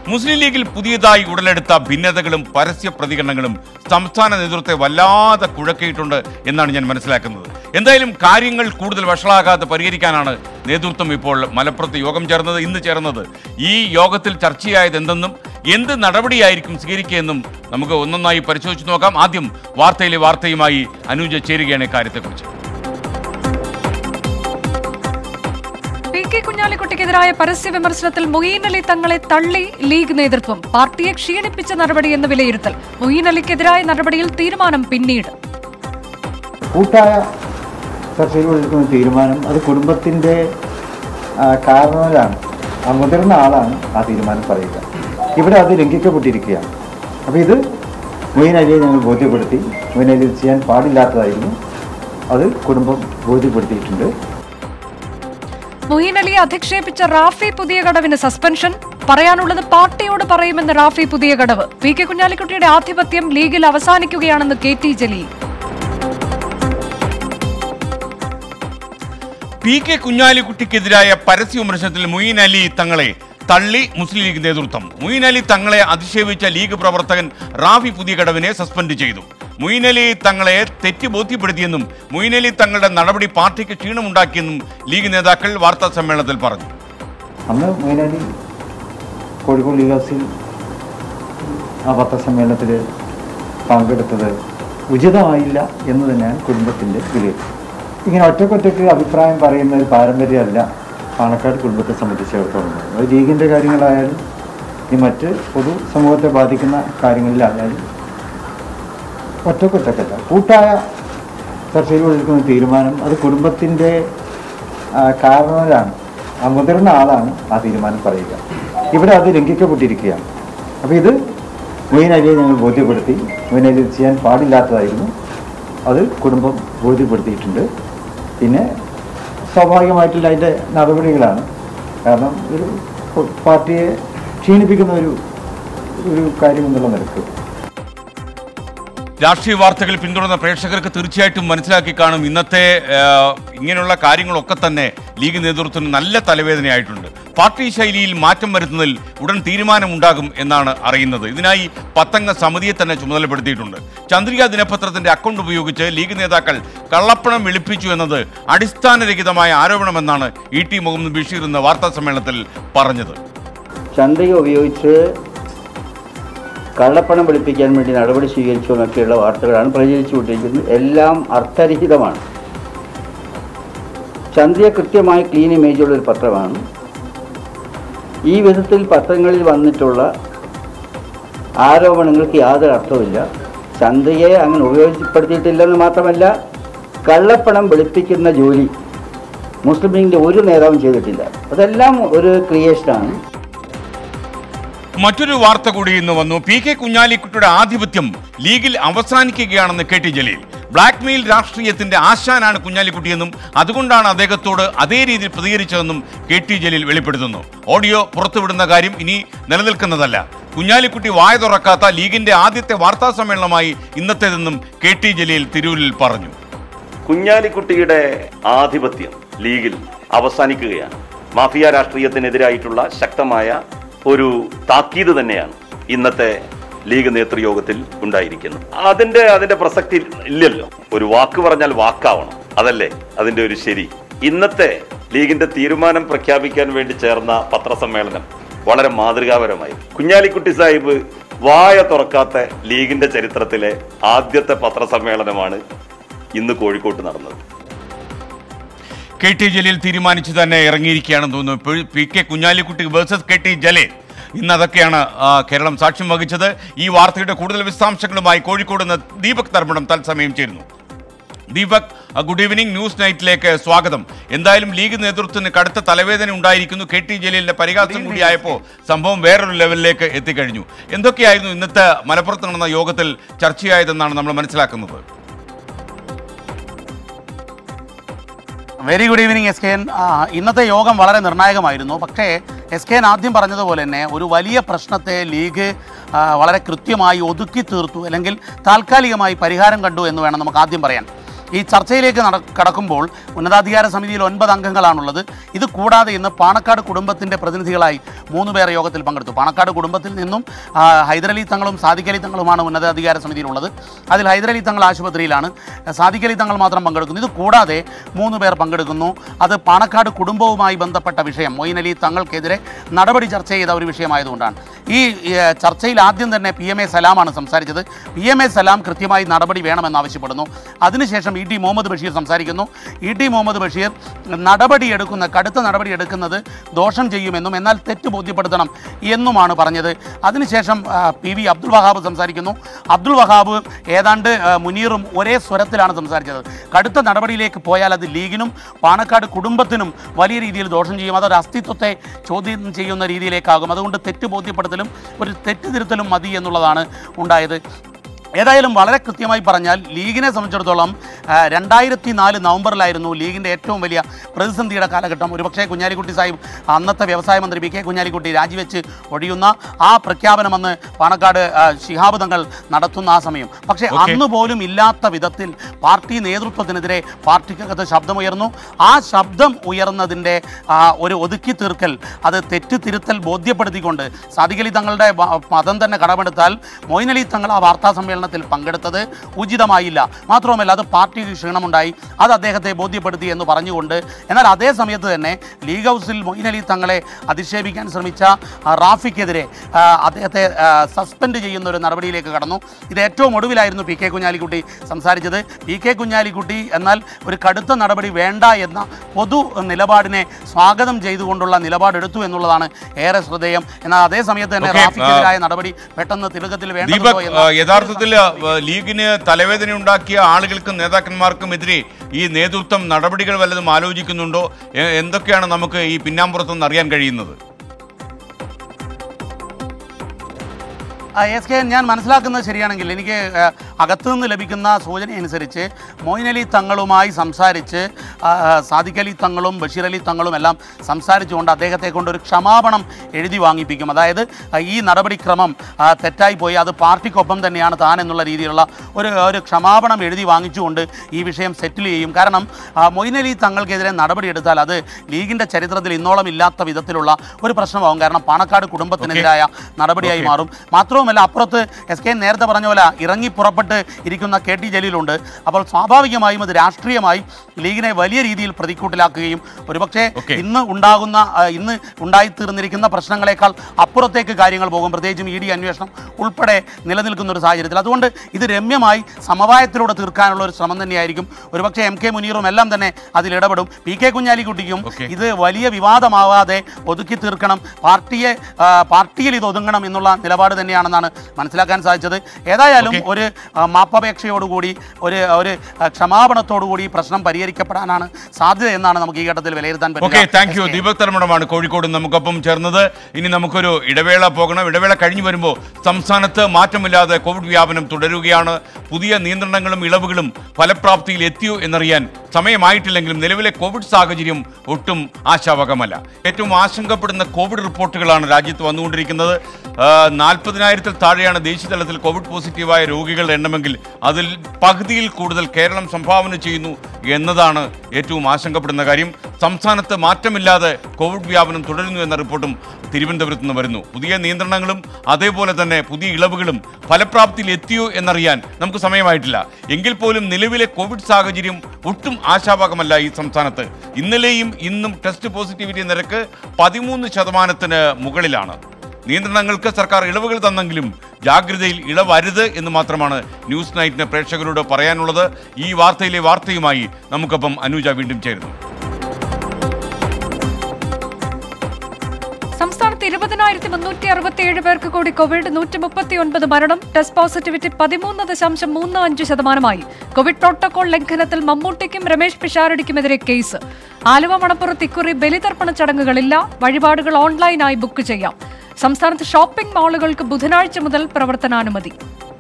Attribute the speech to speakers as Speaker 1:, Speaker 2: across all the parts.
Speaker 1: മുസ്ലിം ലീഗിൽ പുതിയതായി ഉടലെടുത്ത ഭിന്നതകളും പരസ്യ പ്രതികരണങ്ങളും സംസ്ഥാന നേതൃത്വത്തെ വല്ലാതെ കുഴക്കിയിട്ടുണ്ട് എന്നാണ് ഞാൻ മനസ്സിലാക്കുന്നത് എന്തായാലും കാര്യങ്ങൾ കൂടുതൽ വഷളാകാതെ പരിഹരിക്കാനാണ് നേതൃത്വം ഇപ്പോൾ മലപ്പുറത്ത് യോഗം ചേർന്നത് ഇന്ന് ചേർന്നത് ഈ യോഗത്തിൽ ചർച്ചയായത് എന്തെന്നും എന്ത് നടപടിയായിരിക്കും സ്വീകരിക്കുകയെന്നും നമുക്ക് ഒന്നൊന്നായി പരിശോധിച്ച് നോക്കാം ആദ്യം വാർത്തയിലെ വാർത്തയുമായി അനുജ ചേരുകയാണ് ഇക്കാര്യത്തെക്കുറിച്ച്
Speaker 2: പി കെ കുഞ്ഞാലിക്കുട്ടിക്കെതിരായ പരസ്യ വിമർശനത്തിൽ മൊയ്യീൻ അലി തങ്ങളെ തള്ളി ലീഗ് നേതൃത്വം പാർട്ടിയെ ക്ഷീണിപ്പിച്ച നടപടി എന്ന് വിലയിരുത്തൽ മൊയ്യീൻ അലിക്കെതിരായ നടപടിയിൽ തീരുമാനം പിന്നീട്
Speaker 3: കൂട്ടായ ചർച്ചയിൽ എടുക്കുന്ന തീരുമാനം അത് കുടുംബത്തിൻ്റെ കാരണവരാണ് ആ മുതിർന്ന ആളാണ് ആ തീരുമാനം പറയുക ഇവിടെ അത് ലംഘിക്കപ്പെട്ടിരിക്കുകയാണ് അപ്പോൾ ഇത് മൊയ്ൻ അലിയെ ഞങ്ങൾ ബോധ്യപ്പെടുത്തി മൊയ്ൻ അലി ഇത് ചെയ്യാൻ പാടില്ലാത്തതായിരുന്നു അത് കുടുംബം ബോധ്യപ്പെടുത്തിയിട്ടുണ്ട്
Speaker 2: മൊയ്യീൻ അലിയെ അധിക്ഷേപിച്ച റാഫി പുതിയ കടവിന് സസ്പെൻഷൻ പറയാനുള്ളത് പാർട്ടിയോട് പറയുമെന്ന് റാഫി പുതിയ കടവ് പി കെ കുഞ്ഞാലിക്കുട്ടിയുടെ ആധിപത്യം ലീഗിൽ അവസാനിക്കുകയാണെന്ന് K T Jaleel
Speaker 1: P K കുഞ്ഞാലിക്കുട്ടിക്കെതിരായ പരസ്യ വിമർശനത്തിൽ മുയിൻ അലി തങ്ങളെ തള്ളി മുസ്ലിം ലീഗ് നേതൃത്വം മുയിൻ അലി തങ്ങളെ അധിക്ഷേപിച്ച ലീഗ് പ്രവർത്തകൻ റാഫി പുതിയകടവിനെ സസ്പെൻഡ് ചെയ്തു മുയിൻ അലി തങ്ങളെ തെറ്റ് ബോധ്യപ്പെടുത്തിയെന്നും മുയിൻ അലി തങ്ങളുടെ നടപടി പാർട്ടിക്ക് ക്ഷീണമുണ്ടാക്കിയെന്നും ലീഗ് നേതാക്കൾ വാർത്താ സമ്മേളനത്തിൽ പറഞ്ഞു
Speaker 3: അന്ന് മൊയ്ൻ അലി കോഴിക്കോട് ലീഗ് ഹൗസിൽ ആ പത്രസമ്മേളനത്തിൽ പങ്കെടുത്തത് ഉചിതമായില്ല എന്ന് തന്നെയാണ് കുടുംബത്തിൻ്റെ വിലയിരുത്തൽ ഇങ്ങനെ ഒറ്റക്കൊറ്റയ്ക്ക് അഭിപ്രായം പറയുന്ന ഒരു പാരമ്പര്യമല്ല പാണക്കാട് കുടുംബത്തെ സംബന്ധിച്ചിടത്തോളം അത് ലീഗിൻ്റെ കാര്യങ്ങളായാലും ഈ മറ്റ് പൊതു സമൂഹത്തെ ബാധിക്കുന്ന കാര്യങ്ങളിലായാലും ഒറ്റക്കൊറ്റക്കല്ല കൂട്ടായ ചർച്ചയിൽ എടുക്കുന്ന തീരുമാനം അത് കുടുംബത്തിൻ്റെ കാരണവരാണ് ആ മുതിർന്ന ആളാണ് ആ തീരുമാനം പറയുക ഇവിടെ അത് ലംഘിക്കപ്പെട്ടിരിക്കുകയാണ് അപ്പോൾ ഇത് മൊയ്ൻ അലിയെ ഞങ്ങൾ ബോധ്യപ്പെടുത്തി മൊയ്ൻ അലി ഇത് ചെയ്യാൻ പാടില്ലാത്തതായിരുന്നു അത് കുടുംബം ബോധ്യപ്പെടുത്തിയിട്ടുണ്ട് പിന്നെ സ്വാഭാവികമായിട്ടുള്ള അതിൻ്റെ നടപടികളാണ് കാരണം ഒരു പാർട്ടിയെ ക്ഷീണിപ്പിക്കുന്ന ഒരു ഒരു കാര്യം എന്നുള്ള നിലക്ക്
Speaker 1: രാഷ്ട്രീയ വാർത്തകൾ പിന്തുടർന്ന പ്രേക്ഷകർക്ക് തീർച്ചയായിട്ടും മനസ്സിലാക്കി കാണും ഇന്നത്തെ ആ, ഇങ്ങനെയുള്ള കാര്യങ്ങളൊക്കെ തന്നെ ലീഗ് നേതൃത്വത്തിന് നല്ല തലവേദനയായിട്ടുണ്ട് പാർട്ടി ശൈലിയിൽ മാറ്റം വരുത്തുന്നതിൽ ഉടൻ തീരുമാനമുണ്ടാകും എന്നാണ് അറിയുന്നത് ഇതിനായി പത്തംഗ സമിതിയെ തന്നെ ചുമതലപ്പെടുത്തിയിട്ടുണ്ട് ചന്ദ്രിക ദിനപത്രത്തിന്റെ അക്കൗണ്ട് ഉപയോഗിച്ച് ലീഗ് നേതാക്കൾ കള്ളപ്പണം വെളുപ്പിച്ചു എന്നത് അടിസ്ഥാനരഹിതമായ ആരോപണമെന്നാണ് ഇ ടി മുഹമ്മദ് ബഷീർ ഇന്ന് വാർത്താ സമ്മേളനത്തിൽ പറഞ്ഞത്
Speaker 4: ചന്ദ്രിക ഉപയോഗിച്ച് കള്ളപ്പണം വെളുപ്പിക്കാൻ വേണ്ടി നടപടി സ്വീകരിച്ചു എന്നൊക്കെയുള്ള വാർത്തകളാണ് പ്രചരിച്ചുകൊണ്ടിരിക്കുന്നത് എല്ലാം അർത്ഥരഹിതമാണ് ചന്ദ്രിക കൃത്യമായി ക്ലീൻ ഇമേജുള്ള ഒരു പത്രമാണ് ഈ വിധത്തിൽ പത്രങ്ങളിൽ വന്നിട്ടുള്ള ആരോപണങ്ങൾക്ക് യാതൊരു അർത്ഥവുമില്ല ചന്ദ്രികയെ അങ്ങനെ ഉപയോഗപ്പെടുത്തിയിട്ടില്ലെന്ന് മാത്രമല്ല കള്ളപ്പണം വെളുപ്പിക്കുന്ന ജോലി മുസ്ലിം ലീഗിൻ്റെ ഒരു നേതാവും ചെയ്തിട്ടില്ല അതെല്ലാം ഒരു ക്രിയേഷനാണ്
Speaker 1: മറ്റൊരു വാർത്ത കൂടി ഇന്ന് വന്നു പി കെ കുഞ്ഞാലിക്കുട്ടിയുടെ ആധിപത്യം ലീഗിൽ അവസാനിക്കുകയാണെന്ന് കെ ടി ജലീൽ ബ്ലാക്ക്മെയിൽ രാഷ്ട്രീയത്തിന്റെ ആശാനാണ് കുഞ്ഞാലിക്കുട്ടിയെന്നും അതുകൊണ്ടാണ് അദ്ദേഹത്തോട് അതേ രീതിയിൽ പ്രതികരിച്ചതെന്നും കെ ടി ജലീൽ വെളിപ്പെടുത്തുന്നു ഓഡിയോ പുറത്തുവിടുന്ന കാര്യം ഇനി നിലനിൽക്കുന്നതല്ല കുഞ്ഞാലിക്കുട്ടി വായ തുറക്കാത്ത ലീഗിന്റെ ആദ്യത്തെ വാർത്താ സമ്മേളനമായി ഇന്നത്തേതെന്നും കെ ടി ജലീൽ തിരൂരിൽ പറഞ്ഞു
Speaker 5: കുഞ്ഞാലിക്കുട്ടിയുടെ ആധിപത്യം ലീഗിൽ അവസാനിക്കുകയാണ് മാഫിയ രാഷ്ട്രീയത്തിനെതിരായിട്ടുള്ള ശക്തമായ ഒരു താക്കീത് തന്നെയാണ് ഇന്നത്തെ ലീഗ് നേതൃയോഗത്തിൽ ഉണ്ടായിരിക്കുന്നത് അതിന്റെ അതിന്റെ പ്രസക്തി ഇല്ലല്ലോ ഒരു വാക്ക് പറഞ്ഞാൽ വാക്കാവണം അതല്ലേ അതിന്റെ ഒരു ശരി ഇന്നത്തെ ലീഗിന്റെ തീരുമാനം പ്രഖ്യാപിക്കാൻ വേണ്ടി ചേർന്ന പത്രസമ്മേളനം വളരെ മാതൃകാപരമായി കുഞ്ഞാലിക്കുട്ടി സാഹിബ് വായ തുറക്കാത്ത ലീഗിന്റെ ചരിത്രത്തിലെ ആദ്യത്തെ പത്രസമ്മേളനമാണ് ഇന്ന് കോഴിക്കോട്ട് നടന്നത്
Speaker 1: കെ ടി ജലീൽ തീരുമാനിച്ചു തന്നെ ഇറങ്ങിയിരിക്കുകയാണെന്ന് തോന്നുന്നു ഇപ്പോൾ P K Kunhalikutty versus K T Jaleel ഇന്ന് അതൊക്കെയാണ് ആ, കേരളം സാക്ഷ്യം വഹിച്ചത് ഈ വാർത്തയുടെ കൂടുതൽ വിശദാംശങ്ങളുമായി കോഴിക്കോട് നിന്ന് ദീപക് തർമ്മണം തത്സമയം ചേരുന്നു ദീപക് ആ, ഗുഡ് ഈവനിംഗ് ന്യൂസ് നൈറ്റിലേക്ക് സ്വാഗതം എന്തായാലും ലീഗ് നേതൃത്വത്തിന് കടുത്ത തലവേദന ഉണ്ടായിരിക്കുന്നു കെ ടി ജലീലിന്റെ പരിഹാസം കൂടിയായപ്പോൾ സംഭവം വേറൊരു ലെവലിലേക്ക് എത്തിക്കഴിഞ്ഞു എന്തൊക്കെയായിരുന്നു ഇന്നത്തെ മലപ്പുറത്ത് നടന്ന യോഗത്തിൽ ചർച്ചയായതെന്നാണ് നമ്മൾ മനസ്സിലാക്കുന്നത്
Speaker 6: very good evening S K N ആ, ഇന്നത്തെ യോഗം വളരെ നിർണായകമായിരുന്നു പക്ഷേ എസ് കെ എൻ ആദ്യം പറഞ്ഞതുപോലെ തന്നെ ഒരു വലിയ പ്രശ്നത്തെ ലീഗ് ആ, വളരെ കൃത്യമായി ഒതുക്കി തീർത്തു അല്ലെങ്കിൽ താൽക്കാലികമായി പരിഹാരം കണ്ടു എന്ന് വേണം നമുക്ക് ആദ്യം പറയാൻ ഈ ചർച്ചയിലേക്ക് നട കടക്കുമ്പോൾ ഉന്നതാധികാര സമിതിയിൽ ഒൻപത് അംഗങ്ങളാണുള്ളത് ഇത് കൂടാതെ ഇന്ന് പാണക്കാട് കുടുംബത്തിൻ്റെ പ്രതിനിധികളായി മൂന്ന് പേർ യോഗത്തിൽ പങ്കെടുത്തു പാണക്കാട് കുടുംബത്തിൽ നിന്നും ആ, ഹൈദരലി തങ്ങളും സാദിഖ് അലി തങ്ങളുമാണ് ഉന്നതാധികാര സമിതിയിലുള്ളത് അതിൽ ഹൈദരലി തങ്ങൾ ആശുപത്രിയിലാണ് സാദിഖ് അലി തങ്ങൾ മാത്രം പങ്കെടുക്കുന്നു ഇത് കൂടാതെ മൂന്ന് പേർ പങ്കെടുക്കുന്നു അത് പാണക്കാട് കുടുംബവുമായി ബന്ധപ്പെട്ട വിഷയം മൊയ്ൻ അലി തങ്ങൾക്കെതിരെ നടപടി ചർച്ച ചെയ്ത ഒരു വിഷയമായതുകൊണ്ടാണ് ഈ ഏ, ചർച്ചയിൽ ആദ്യം തന്നെ പി എം എ സലാമാണ് സംസാരിച്ചത് പി എം എ സലാം കൃത്യമായി നടപടി വേണമെന്ന് ആവശ്യപ്പെടുന്നു അതിനുശേഷം ഇ ടി മുഹമ്മദ് ബഷീർ സംസാരിക്കുന്നു ഇ ടി മുഹമ്മദ് ബഷീർ നടപടി എടുക്കുന്ന കടുത്ത നടപടി എടുക്കുന്നത് ദോഷം ചെയ്യുമെന്നും എന്നാൽ തെറ്റ് ബോധ്യപ്പെടുത്തണം എന്നുമാണ് പറഞ്ഞത് അതിനുശേഷം ആ, പി വി അബ്ദുൾ വഹാബ് സംസാരിക്കുന്നു അബ്ദുൾ വഹാബ് ഏതാണ്ട് ആ, മുനീറും ഒരേ സ്വരത്തിലാണ് സംസാരിച്ചത് കടുത്ത നടപടിയിലേക്ക് പോയാൽ അത് ലീഗിനും പാണക്കാട് കുടുംബത്തിനും വലിയ രീതിയിൽ ദോഷം ചെയ്യും അതൊരു അസ്തിത്വത്തെ ചോദ്യം ചെയ്യുന്ന രീതിയിലേക്കാകും അതുകൊണ്ട് തെറ്റ് ബോധ്യപ്പെടുത്തലും ഒരു തെറ്റ് തിരുത്തലും മതി എന്നുള്ളതാണ് ഉണ്ടായത് ഏതായാലും വളരെ കൃത്യമായി പറഞ്ഞാൽ ലീഗിനെ സംബന്ധിച്ചിടത്തോളം ആ, രണ്ടായിരത്തി നാല് നവംബറിലായിരുന്നു ലീഗിൻ്റെ ഏറ്റവും വലിയ പ്രതിസന്ധിയുടെ കാലഘട്ടം ഒരുപക്ഷേ കുഞ്ഞാലിക്കുട്ടി സാഹിബ് അന്നത്തെ വ്യവസായ മന്ത്രി പി കെ കുഞ്ഞാലിക്കുട്ടി രാജിവെച്ച് ഒഴിയുന്ന ആ പ്രഖ്യാപനം അന്ന് പാണക്കാട് ആ, ശിഹാബ് തങ്ങൾ നടത്തുന്ന ആ സമയം പക്ഷേ
Speaker 1: Okay.
Speaker 6: അന്ന് പോലും ഇല്ലാത്ത വിധത്തിൽ പാർട്ടി നേതൃത്വത്തിനെതിരെ പാർട്ടിക്കകത്ത് ശബ്ദമുയർന്നു ആ ശബ്ദം ഉയർന്നതിൻ്റെ ആ, ഒരു ഒതുക്കി തീർക്കൽ അത് തെറ്റ് തിരുത്തൽ ബോധ്യപ്പെടുത്തിക്കൊണ്ട് സാദിഖലി തങ്ങളുടെ വ- മതം തന്നെ കടമെടുത്താൽ മൊയ്നലി തങ്ങൾ ആ വാർത്താ സമ്മേളനത്തിൽ പങ്കെടുത്തത് ഉചിതമായില്ല മാത്രവുമല്ല അത് പാർട്ടിക്ക് ക്ഷീണമുണ്ടായി അത് അദ്ദേഹത്തെ ബോധ്യപ്പെടുത്തി എന്ന് പറഞ്ഞുകൊണ്ട് എന്നാൽ അതേ സമയത്ത് തന്നെ ലീഗ് ഹൗസിൽ മൊയ്നലി തങ്ങളെ അധിക്ഷേപിക്കാൻ ശ്രമിച്ച ആ, റാഫിക്കെതിരെ ആ, അദ്ദേഹത്തെ ആ, സസ്പെൻഡ് ചെയ്യുന്ന ഒരു നടപടിയിലേക്ക് കടന്നു ഇത് ഏറ്റവും ഒടുവിലായിരുന്നു പി കെ കുഞ്ഞാലിക്കുട്ടി സംസാരിച്ചത് പി കെ കുഞ്ഞാലിക്കുട്ടി എന്നാൽ ഒരു കടുത്ത നടപടി വേണ്ട എന്ന പൊതു നിലപാടിനെ സ്വാഗതം ചെയ്തുകൊണ്ടുള്ള നിലപാടെടുത്തു എന്നുള്ളതാണ് ഏറെ ശ്രദ്ധേയം എന്നാൽ അതേ സമയത്ത് തന്നെ
Speaker 1: Okay,
Speaker 6: റാഫിക്കെതിരായ നടപടി പെട്ടെന്ന് തിലകത്തിൽ വേണ്ടതോ
Speaker 1: ദീപക്
Speaker 6: എന്ന
Speaker 1: ആ, യഥാർത്ഥത്തിൽ ആ, ലീഗിന് തലവേദന ഉണ്ടാക്കിയ ആളുകൾക്കും നേതാക്കന്മാർക്കും എതിരെ ഈ നേതൃത്വം നടപടികൾ വല്ലതും ആലോചിക്കുന്നുണ്ടോ എ- എന്തൊക്കെയാണ് നമുക്ക് ഈ പിന്നാമ്പുറത്തുനിന്ന് അറിയാൻ കഴിയുന്നത്
Speaker 6: ആ, എസ് കെ ഞാൻ മനസ്സിലാക്കുന്നത് ശരിയാണെങ്കിൽ എനിക്ക് ആ, അകത്തുനിന്ന് ലഭിക്കുന്ന സൂചന അനുസരിച്ച് മൊയ്ൻ അലി തങ്ങളുമായി സംസാരിച്ച് ആ, ആ, സാദിഖ് അലി തങ്ങളും ബഷീർ അലി തങ്ങളും എല്ലാം സംസാരിച്ചുകൊണ്ട് അദ്ദേഹത്തെ കൊണ്ട് ഒരു ക്ഷമാപണം എഴുതി വാങ്ങിപ്പിക്കും അതായത് ആ, ഈ നടപടിക്രമം ആ, തെറ്റായി പോയി അത് പാർട്ടിക്കൊപ്പം തന്നെയാണ് താൻ എന്നുള്ള രീതിയിലുള്ള ഒരു ഒരു ക്ഷമാപണം എഴുതി വാങ്ങിച്ചുകൊണ്ട് ഈ വിഷയം സെറ്റിൽ ചെയ്യും കാരണം ആ, മൊയ്ൻ അലി തങ്ങൾക്കെതിരെ നടപടിയെടുത്താൽ അത് ലീഗിൻ്റെ ചരിത്രത്തിൽ ഇന്നോളം ഇല്ലാത്ത വിധത്തിലുള്ള ഒരു പ്രശ്നമാകും കാരണം പാണക്കാട് കുടുംബത്തിനെതിരായ നടപടിയായി
Speaker 1: Okay.
Speaker 6: മാറും മാത്രവുമല്ല അപ്പുറത്ത് എസ് കെ നേരത്തെ പറഞ്ഞ പോലെ ഇറങ്ങി പുറപ്പെട്ട് ഇരിക്കുന്ന കെ ടി ജലീലുണ്ട് അപ്പോൾ സ്വാഭാവികമായും അത് രാഷ്ട്രീയമായി ലീഗിനെ വലിയ രീതിയിൽ പ്രതിക്കൂട്ടിലാക്കുകയും ഒരുപക്ഷെ
Speaker 1: Okay.
Speaker 6: ഇന്ന് ഉണ്ടാകുന്ന ആ, ഇന്ന് ഉണ്ടായിത്തീർന്നിരിക്കുന്ന പ്രശ്നങ്ങളെക്കാൾ അപ്പുറത്തേക്ക് കാര്യങ്ങൾ പോകും പ്രത്യേകിച്ചും ഇ ഡി അന്വേഷണം ഉൾപ്പെടെ നിലനിൽക്കുന്ന ഒരു സാഹചര്യത്തിൽ അതുകൊണ്ട് ഇത് രമ്യമായി സമവായത്തിലൂടെ തീർക്കാനുള്ള ഒരു ശ്രമം തന്നെയായിരിക്കും ഒരുപക്ഷെ എം കെ മുനീറും എല്ലാം തന്നെ അതിൽ ഇടപെടും പി കെ കുഞ്ഞാലിക്കുട്ടിക്കും
Speaker 1: Okay.
Speaker 6: ഇത് വലിയ വിവാദമാവാതെ ഒതുക്കി തീർക്കണം പാർട്ടിയെ ആ, പാർട്ടിയിൽ ഇത് ഒതുങ്ങണം എന്നുള്ള നിലപാട് തന്നെയാണെന്നാണ് മനസ്സിലാക്കാൻ സാധിച്ചത് ഏതായാലും
Speaker 1: Okay.
Speaker 6: ഒരു ആ, മാപ്പപേക്ഷയോടുകൂടി ഒരു ഒരു ആ, ക്ഷമാപണത്തോടുകൂടി ഈ പ്രശ്നം പരിഹരിക്കപ്പെടാനാണ് സാധ്യത എന്നാണ് നമുക്ക് ഈ ഘട്ടത്തിൽ വിലയിരുത്താൻ
Speaker 1: ഓക്കെ
Speaker 6: പറ്റുക
Speaker 1: താങ്ക് യു ദീപക് തലമുടമാണ് കോഴിക്കോട് നമുക്കൊപ്പം ചേർന്നത് ഇനി നമുക്കൊരു ഇടവേള പോകണം ഇടവേള കഴിഞ്ഞു വരുമ്പോൾ സംസ്ഥാനത്ത് മാറ്റമില്ലാതെ കോവിഡ് വ്യാപനം തുടരുകയാണ് പുതിയ നിയന്ത്രണങ്ങളും ഇളവുകളും ഫലപ്രാപ്തിയിൽ എത്തിയോ എന്നറിയാൻ സമയമായിട്ടില്ലെങ്കിലും നിലവിലെ കോവിഡ് സാഹചര്യം ഒട്ടും ആശാവകമല്ല ഏറ്റവും ആശങ്കപ്പെടുന്ന കോവിഡ് റിപ്പോർട്ടുകളാണ് രാജ്യത്ത് വന്നുകൊണ്ടിരിക്കുന്നത് നാൽപ്പതിനായിരത്തിൽ താഴെയാണ് ദേശീയതലത്തിൽ കോവിഡ് പോസിറ്റീവായ രോഗികളുടെ എണ്ണമെങ്കിൽ അതിൽ പകുതിയിൽ കൂടുതൽ കേരളം സംഭാവന ചെയ്യുന്നു എന്നതാണ് ഏറ്റവും ആശങ്കപ്പെടുന്ന കാര്യം സംസ്ഥാനത്ത് മാറ്റമില്ലാതെ കോവിഡ് വ്യാപനം തുടരുന്നു എന്ന റിപ്പോർട്ടും തിരുവനന്തപുരത്ത് നിന്ന് വരുന്നു പുതിയ നിയന്ത്രണങ്ങളും അതേപോലെ തന്നെ പുതിയ ഇളവുകളും ഫലപ്രാപ്തിയിൽ എത്തിയോ എന്നറിയാൻ നമുക്ക് സമയമായിട്ടില്ല എങ്കിൽ പോലും നിലവിലെ കോവിഡ് സാഹചര്യം ഒട്ടും ആശാവകമല്ല ഈ സംസ്ഥാനത്ത് ഇന്നലെയും ഇന്നും ടെസ്റ്റ് പോസിറ്റിവിറ്റി നിരക്ക് പതിമൂന്ന് ശതമാനത്തിന് മുകളിലാണ് നിയന്ത്രണങ്ങൾക്ക് സർക്കാർ ഇളവുകൾ തന്നെങ്കിലും ജാഗ്രതയിൽ ഇളവരുത് എന്ന് മാത്രമാണ് ന്യൂസ് നൈറ്റിന് പ്രേക്ഷകരോട് പറയാനുള്ളത് ഈ വാർത്തയിലെ വാർത്തയുമായി നമുക്കൊപ്പം അനുജ വീണ്ടും ചേരുന്നു
Speaker 2: സംസ്ഥാനത്ത് ഇരുപതിനായിരത്തി മുന്നൂറ്റി അറുപത്തിയേഴ് പേർക്ക് കൂടി കോവിഡ് നൂറ്റി മുപ്പത്തി ഒൻപത് മരണം ടെസ്റ്റ് പോസിറ്റിവിറ്റി പതിമൂന്ന് ദശാംശം മൂന്ന് അഞ്ച് ശതമാനമായി കോവിഡ് പ്രോട്ടോകോൾ ലംഘനത്തിൽ മമ്മൂട്ടിക്കും രമേശ് പിഷാരടിക്കുമെതിരെ കേസ് ആലുവ മണപ്പുറത്ത് ഇക്കുറി ബലിതർപ്പണ ചടങ്ങുകളില്ല വഴിപാടുകൾ ഓൺലൈനായി ബുക്ക് ചെയ്യാം സംസ്ഥാനത്ത് ഷോപ്പിംഗ് മാളുകൾക്ക് ബുധനാഴ്ച മുതൽ പ്രവർത്തനാനുമതി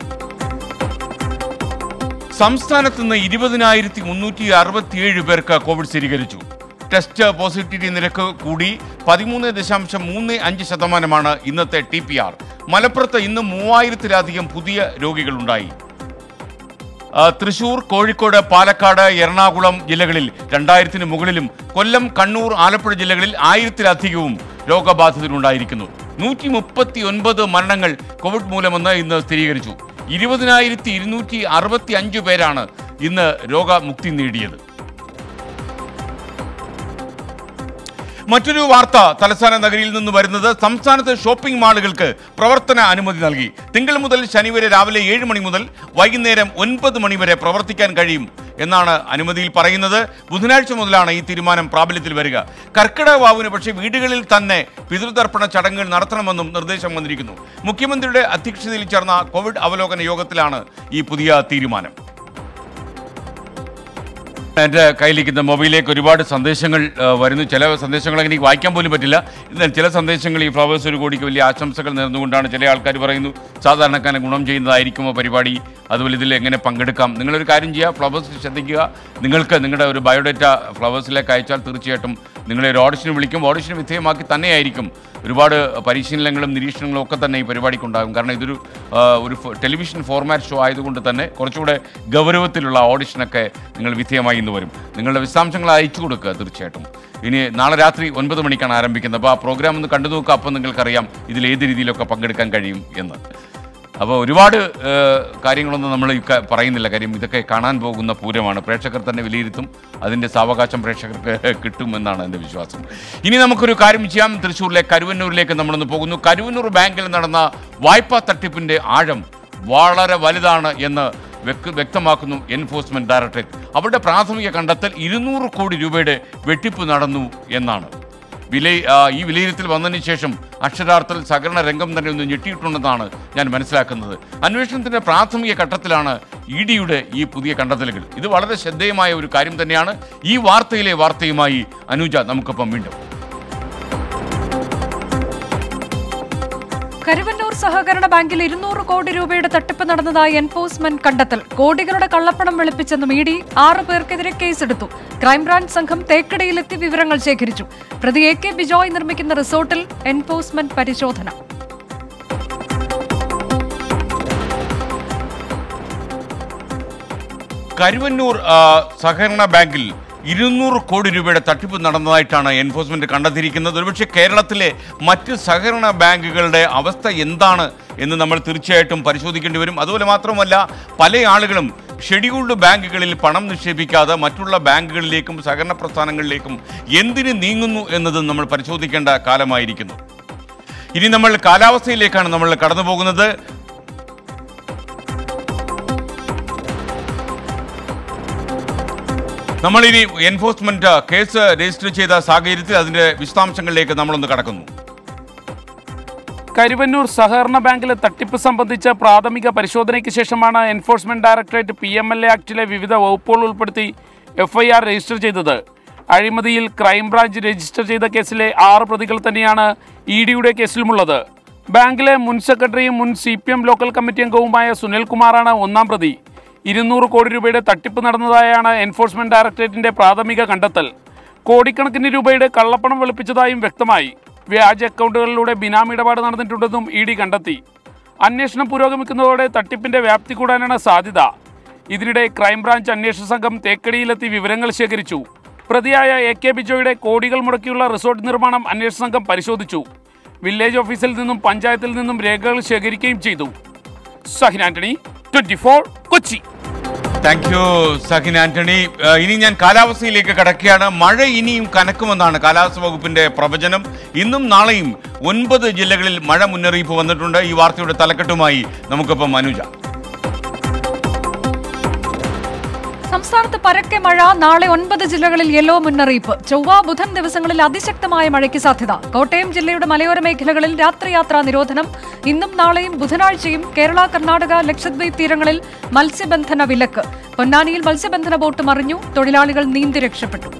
Speaker 1: സംസ്ഥാനത്ത് നിന്ന് ഇരുപതിനായിരത്തി മുന്നൂറ്റി അറുപത്തിയേഴ് പേർക്ക് കോവിഡ് സ്ഥിരീകരിച്ചു ടെസ്റ്റ് പോസിറ്റിവിറ്റി നിരക്ക് കൂടി പതിമൂന്ന് ദശാംശം മൂന്ന് അഞ്ച് ശതമാനമാണ് ഇന്നത്തെ ടി പി ആർ മലപ്പുറത്ത് ഇന്ന് മൂവായിരത്തിലധികം പുതിയ രോഗികളുണ്ടായി ആ, തൃശൂർ കോഴിക്കോട് പാലക്കാട് എറണാകുളം ജില്ലകളിൽ രണ്ടായിരത്തിന് മുകളിലും കൊല്ലം കണ്ണൂർ ആലപ്പുഴ ജില്ലകളിൽ ആയിരത്തിലധികവും രോഗബാധിതരുണ്ടായിരിക്കുന്നു നൂറ്റി മുപ്പത്തി ഒൻപത് മരണങ്ങൾ കോവിഡ് മൂലമെന്ന് ഇന്ന് സ്ഥിരീകരിച്ചു ഇരുപതിനായിരത്തി ഇരുന്നൂറ്റി അറുപത്തി അഞ്ച് പേരാണ് ഇന്ന് രോഗമുക്തി നേടിയത് മറ്റൊരു വാർത്ത തലസ്ഥാന നഗരിയിൽ നിന്ന് വരുന്നത് സംസ്ഥാനത്ത് ഷോപ്പിംഗ് മാളുകൾക്ക് പ്രവർത്തന അനുമതി നൽകി തിങ്കൾ മുതൽ ശനി വരെ രാവിലെ ഏഴ് മണി മുതൽ വൈകുന്നേരം ഒൻപത് മണി വരെ പ്രവർത്തിക്കാൻ കഴിയും എന്നാണ് അനുമതിയിൽ പറയുന്നത് ബുധനാഴ്ച മുതലാണ് ഈ തീരുമാനം പ്രാബല്യത്തിൽ വരിക കർക്കിടക വാവിന് പക്ഷേ വീടുകളിൽ തന്നെ പിതൃതർപ്പണ ചടങ്ങുകൾ നടത്തണമെന്നും നിർദ്ദേശം വന്നിരിക്കുന്നു മുഖ്യമന്ത്രിയുടെ അധ്യക്ഷതയിൽ ചേർന്ന കോവിഡ് അവലോകന യോഗത്തിലാണ് ഈ പുതിയ തീരുമാനം എൻ്റെ കയ്യിലിരിക്കുന്ന മൊബൈലിലേക്ക് ഒരുപാട് സന്ദേശങ്ങൾ ആ, വരുന്നു ചില സന്ദേശങ്ങൾ എനിക്ക് വായിക്കാൻ പോലും പറ്റില്ല എന്നാൽ ചില സന്ദേശങ്ങൾ ഈ ഫ്ലവേഴ്സ് ഒരു കോടിക്ക് വലിയ ആശംസകൾ നേർന്നുകൊണ്ടാണ് ചില ആൾക്കാർ പറയുന്നു സാധാരണക്കാരനെ ഗുണം ചെയ്യുന്നതായിരിക്കുമോ പരിപാടി അതുപോലെ ഇതിൽ എങ്ങനെ പങ്കെടുക്കാം നിങ്ങളൊരു കാര്യം ചെയ്യുക ഫ്ലവേഴ്സ് ശ്രദ്ധിക്കുക നിങ്ങൾക്ക് നിങ്ങളുടെ ഒരു ബയോഡേറ്റ ഫ്ലവേഴ്സിലേക്ക് അയച്ചാൽ തീർച്ചയായിട്ടും നിങ്ങളെ ഒരു ഓഡിഷന് വിളിക്കും ഓഡിഷന് വിധേയമാക്കി തന്നെയായിരിക്കും ഒരുപാട് പരിശീലനങ്ങളും നിരീക്ഷണങ്ങളും ഒക്കെ തന്നെ ഈ പരിപാടിക്കുണ്ടാകും കാരണം ഇതൊരു ആ, ഒരു ഫ- ടെലിവിഷൻ ഫോർമാറ്റ് ഷോ ആയതുകൊണ്ട് തന്നെ കുറച്ചുകൂടെ ഗൗരവത്തിലുള്ള ഓഡിഷനൊക്കെ നിങ്ങൾ വിധേയമായി ഇന്ന് വരും നിങ്ങളുടെ വിശദാംശങ്ങൾ അയച്ചു കൊടുക്കുക തീർച്ചയായിട്ടും ഇനി നാളെ രാത്രി ഒൻപത് മണിക്കാണ് ആരംഭിക്കുന്നത് അപ്പോൾ ആ പ്രോഗ്രാം ഒന്ന് കണ്ടു നോക്കുക അപ്പോൾ നിങ്ങൾക്കറിയാം ഇതിൽ ഏത് രീതിയിലൊക്കെ പങ്കെടുക്കാൻ കഴിയും എന്ന് അപ്പോൾ ഒരുപാട് ഏഹ്, കാര്യങ്ങളൊന്നും നമ്മൾ ഈ ക- പറയുന്നില്ല കാര്യം ഇതൊക്കെ കാണാൻ പോകുന്ന പൂരമാണ് പ്രേക്ഷകർ തന്നെ വിലയിരുത്തും അതിൻ്റെ സാവകാശം പ്രേക്ഷകർക്ക് കിട്ടുമെന്നാണ് എൻ്റെ വിശ്വാസം ഇനി നമുക്കൊരു കാര്യം ചെയ്യാം തൃശ്ശൂരിലെ കരുവന്നൂരിലേക്ക് നമ്മളൊന്ന് പോകുന്നു കരുവന്നൂർ ബാങ്കിൽ നടന്ന വായ്പാ തട്ടിപ്പിൻ്റെ ആഴം വളരെ വലുതാണ് എന്ന് വ്യക്ത- വ്യക്തമാക്കുന്നു എൻഫോഴ്സ്മെന്റ് ഡയറക്ടറേറ്റ് അവരുടെ പ്രാഥമിക കണ്ടെത്തൽ ഇരുന്നൂറ് കോടി രൂപയുടെ വെട്ടിപ്പ് നടന്നു എന്നാണ് വില ആ, ഈ വിലയിരുത്തൽ വന്നതിന് ശേഷം അക്ഷരാർത്ഥത്തിൽ സഹകരണ രംഗം തന്നെ ഒന്ന് ഞെട്ടിയിട്ടുണ്ടെന്നാണ് ഞാൻ മനസ്സിലാക്കുന്നത് അന്വേഷണത്തിന്റെ പ്രാഥമിക ഘട്ടത്തിലാണ് ഇ ഡിയുടെ ഈ പുതിയ കണ്ടെത്തലുകൾ ഇത് വളരെ ശ്രദ്ധേയമായ ഒരു കാര്യം തന്നെയാണ് ഈ വാർത്തയിലെ വാർത്തയുമായി അനുജ നമുക്കൊപ്പം വീണ്ടും
Speaker 2: കരുവന്നൂർ സഹകരണ ബാങ്കിൽ ഇരുന്നൂറ് കോടി രൂപയുടെ തട്ടിപ്പ് നടന്നതായി എൻഫോഴ്സ്മെന്റ് കണ്ടെത്തൽ കോടികളുടെ കള്ളപ്പണം വെളുപ്പിച്ചെന്നും ഇ ഡി ആറ് പേർക്കെതിരെ കേസെടുത്തു ക്രൈംബ്രാഞ്ച് സംഘം തേക്കടിയിലെത്തി വിവരങ്ങൾ ശേഖരിച്ചു പ്രതി എ കെ ബിജോയ് നിർമ്മിക്കുന്ന റിസോർട്ടിൽ എൻഫോഴ്സ്മെന്റ് പരിശോധന
Speaker 1: കരുവന്നൂർ ആ, സഹകരണ ബാങ്കിൽ ഇരുന്നൂറ് കോടി രൂപയുടെ തട്ടിപ്പ് നടന്നതായിട്ടാണ് എൻഫോഴ്സ്മെന്റ് കണ്ടെത്തിയിരിക്കുന്നത് ഒരുപക്ഷെ കേരളത്തിലെ മറ്റ് സഹകരണ ബാങ്കുകളുടെ അവസ്ഥ എന്താണ് എന്ന് നമ്മൾ തീർച്ചയായിട്ടും പരിശോധിക്കേണ്ടി വരും അതുപോലെ മാത്രമല്ല പല ആളുകളും ഷെഡ്യൂൾഡ് ബാങ്കുകളിൽ പണം നിക്ഷേപിക്കാതെ മറ്റുള്ള ബാങ്കുകളിലേക്കും സഹകരണ പ്രസ്ഥാനങ്ങളിലേക്കും എന്തിന് നീങ്ങുന്നു എന്നതും നമ്മൾ പരിശോധിക്കേണ്ട കാലമായിരിക്കുന്നു ഇനി നമ്മൾ കാലാവസ്ഥയിലേക്കാണ് നമ്മൾ കടന്നു പോകുന്നത് നമ്മൾ ഇനി എൻഫോഴ്സ്മെന്റ് കേസ് രജിസ്റ്റർ ചെയ്ത സാഹചര്യത്തിൽ അതിന്റെ വിശദാംശങ്ങളിലേക്ക് നമ്മളൊന്ന് കടക്കുന്നു
Speaker 7: കരുവന്നൂർ സഹകരണ ബാങ്കിലെ തട്ടിപ്പ് സംബന്ധിച്ച പ്രാഥമിക പരിശോധനയ്ക്ക് ശേഷമാണ് enforcement directorate P M L A ആക്ടിലെ വിവിധ വകുപ്പുകൾ ഉൾപ്പെടുത്തി എഫ്ഐആർ രജിസ്റ്റർ ചെയ്തത് അഴിമതിയിൽ ക്രൈംബ്രാഞ്ച് രജിസ്റ്റർ ചെയ്ത കേസിലെ ആറ് പ്രതികൾ തന്നെയാണ് ഇ ഡിയുടെ കേസിലുമുള്ളത് ബാങ്കിലെ മുൻ സെക്രട്ടറിയും മുൻ C P M local committee അംഗവുമായ സുനിൽകുമാറാണ് ഒന്നാം പ്രതി ഇരുന്നൂറ് കോടി രൂപയുടെ തട്ടിപ്പ് നടന്നതായാണ് എൻഫോഴ്സ്മെന്റ് ഡയറക്ടറേറ്റിന്റെ പ്രാഥമിക കണ്ടെത്തൽ കോടിക്കണക്കിന് രൂപയുടെ കള്ളപ്പണം വെളുപ്പിച്ചതായും വ്യക്തമായി വ്യാജ അക്കൗണ്ടുകളിലൂടെ ബിനാമി ഇടപാട് നടന്നിട്ടുണ്ടെന്നും ഇ ഡി കണ്ടെത്തി അന്വേഷണം പുരോഗമിക്കുന്നതോടെ തട്ടിപ്പിന്റെ വ്യാപ്തി കൂടാനാണ് സാധ്യത ഇതിനിടെ ക്രൈംബ്രാഞ്ച് അന്വേഷണ സംഘം തേക്കടിയിലെത്തി വിവരങ്ങൾ ശേഖരിച്ചു പ്രതിയായ എ കെ ബിജോയുടെ കോടികൾ മുടക്കിയുള്ള റിസോർട്ട് നിർമ്മാണം അന്വേഷണ സംഘം പരിശോധിച്ചു വില്ലേജ് ഓഫീസിൽ നിന്നും പഞ്ചായത്തിൽ നിന്നും രേഖകൾ ശേഖരിക്കുകയും ചെയ്തു Sahin Antony twenty Kochi
Speaker 1: thank you Sahin Antony ഏഹ് ഇനി ഞാൻ കാലാവസ്ഥയിലേക്ക് കടക്കുകയാണ് മഴ ഇനിയും കനക്കുമെന്നാണ് കാലാവസ്ഥ വകുപ്പിന്റെ പ്രവചനം ഇന്നും നാളെയും ഒൻപത് ജില്ലകളിൽ മഴ മുന്നറിയിപ്പ് വന്നിട്ടുണ്ട് ഈ വാർത്തയുടെ തലക്കെട്ടുമായി നമുക്കിപ്പം അനുജ
Speaker 2: സംസ്ഥാനത്ത് പരക്കെ മഴ നാളെ ഒൻപത് ജില്ലകളിൽ യെല്ലോ മുന്നറിയിപ്പ് ചൊവ്വ ബുധൻ ദിവസങ്ങളിൽ അതിശക്തമായ മഴയ്ക്ക് സാധ്യത കോട്ടയം ജില്ലയുടെ മലയോര മേഖലകളിൽ രാത്രിയാത്രാ നിരോധനം ഇന്നും നാളെയും ബുധനാഴ്ചയും കേരള കർണാടക ലക്ഷദ്വീപ് തീരങ്ങളിൽ മത്സ്യബന്ധന വിലക്ക് പൊന്നാനിയിൽ മത്സ്യബന്ധന ബോട്ട് മറിഞ്ഞു തൊഴിലാളികൾ നീന്തി രക്ഷപ്പെട്ടു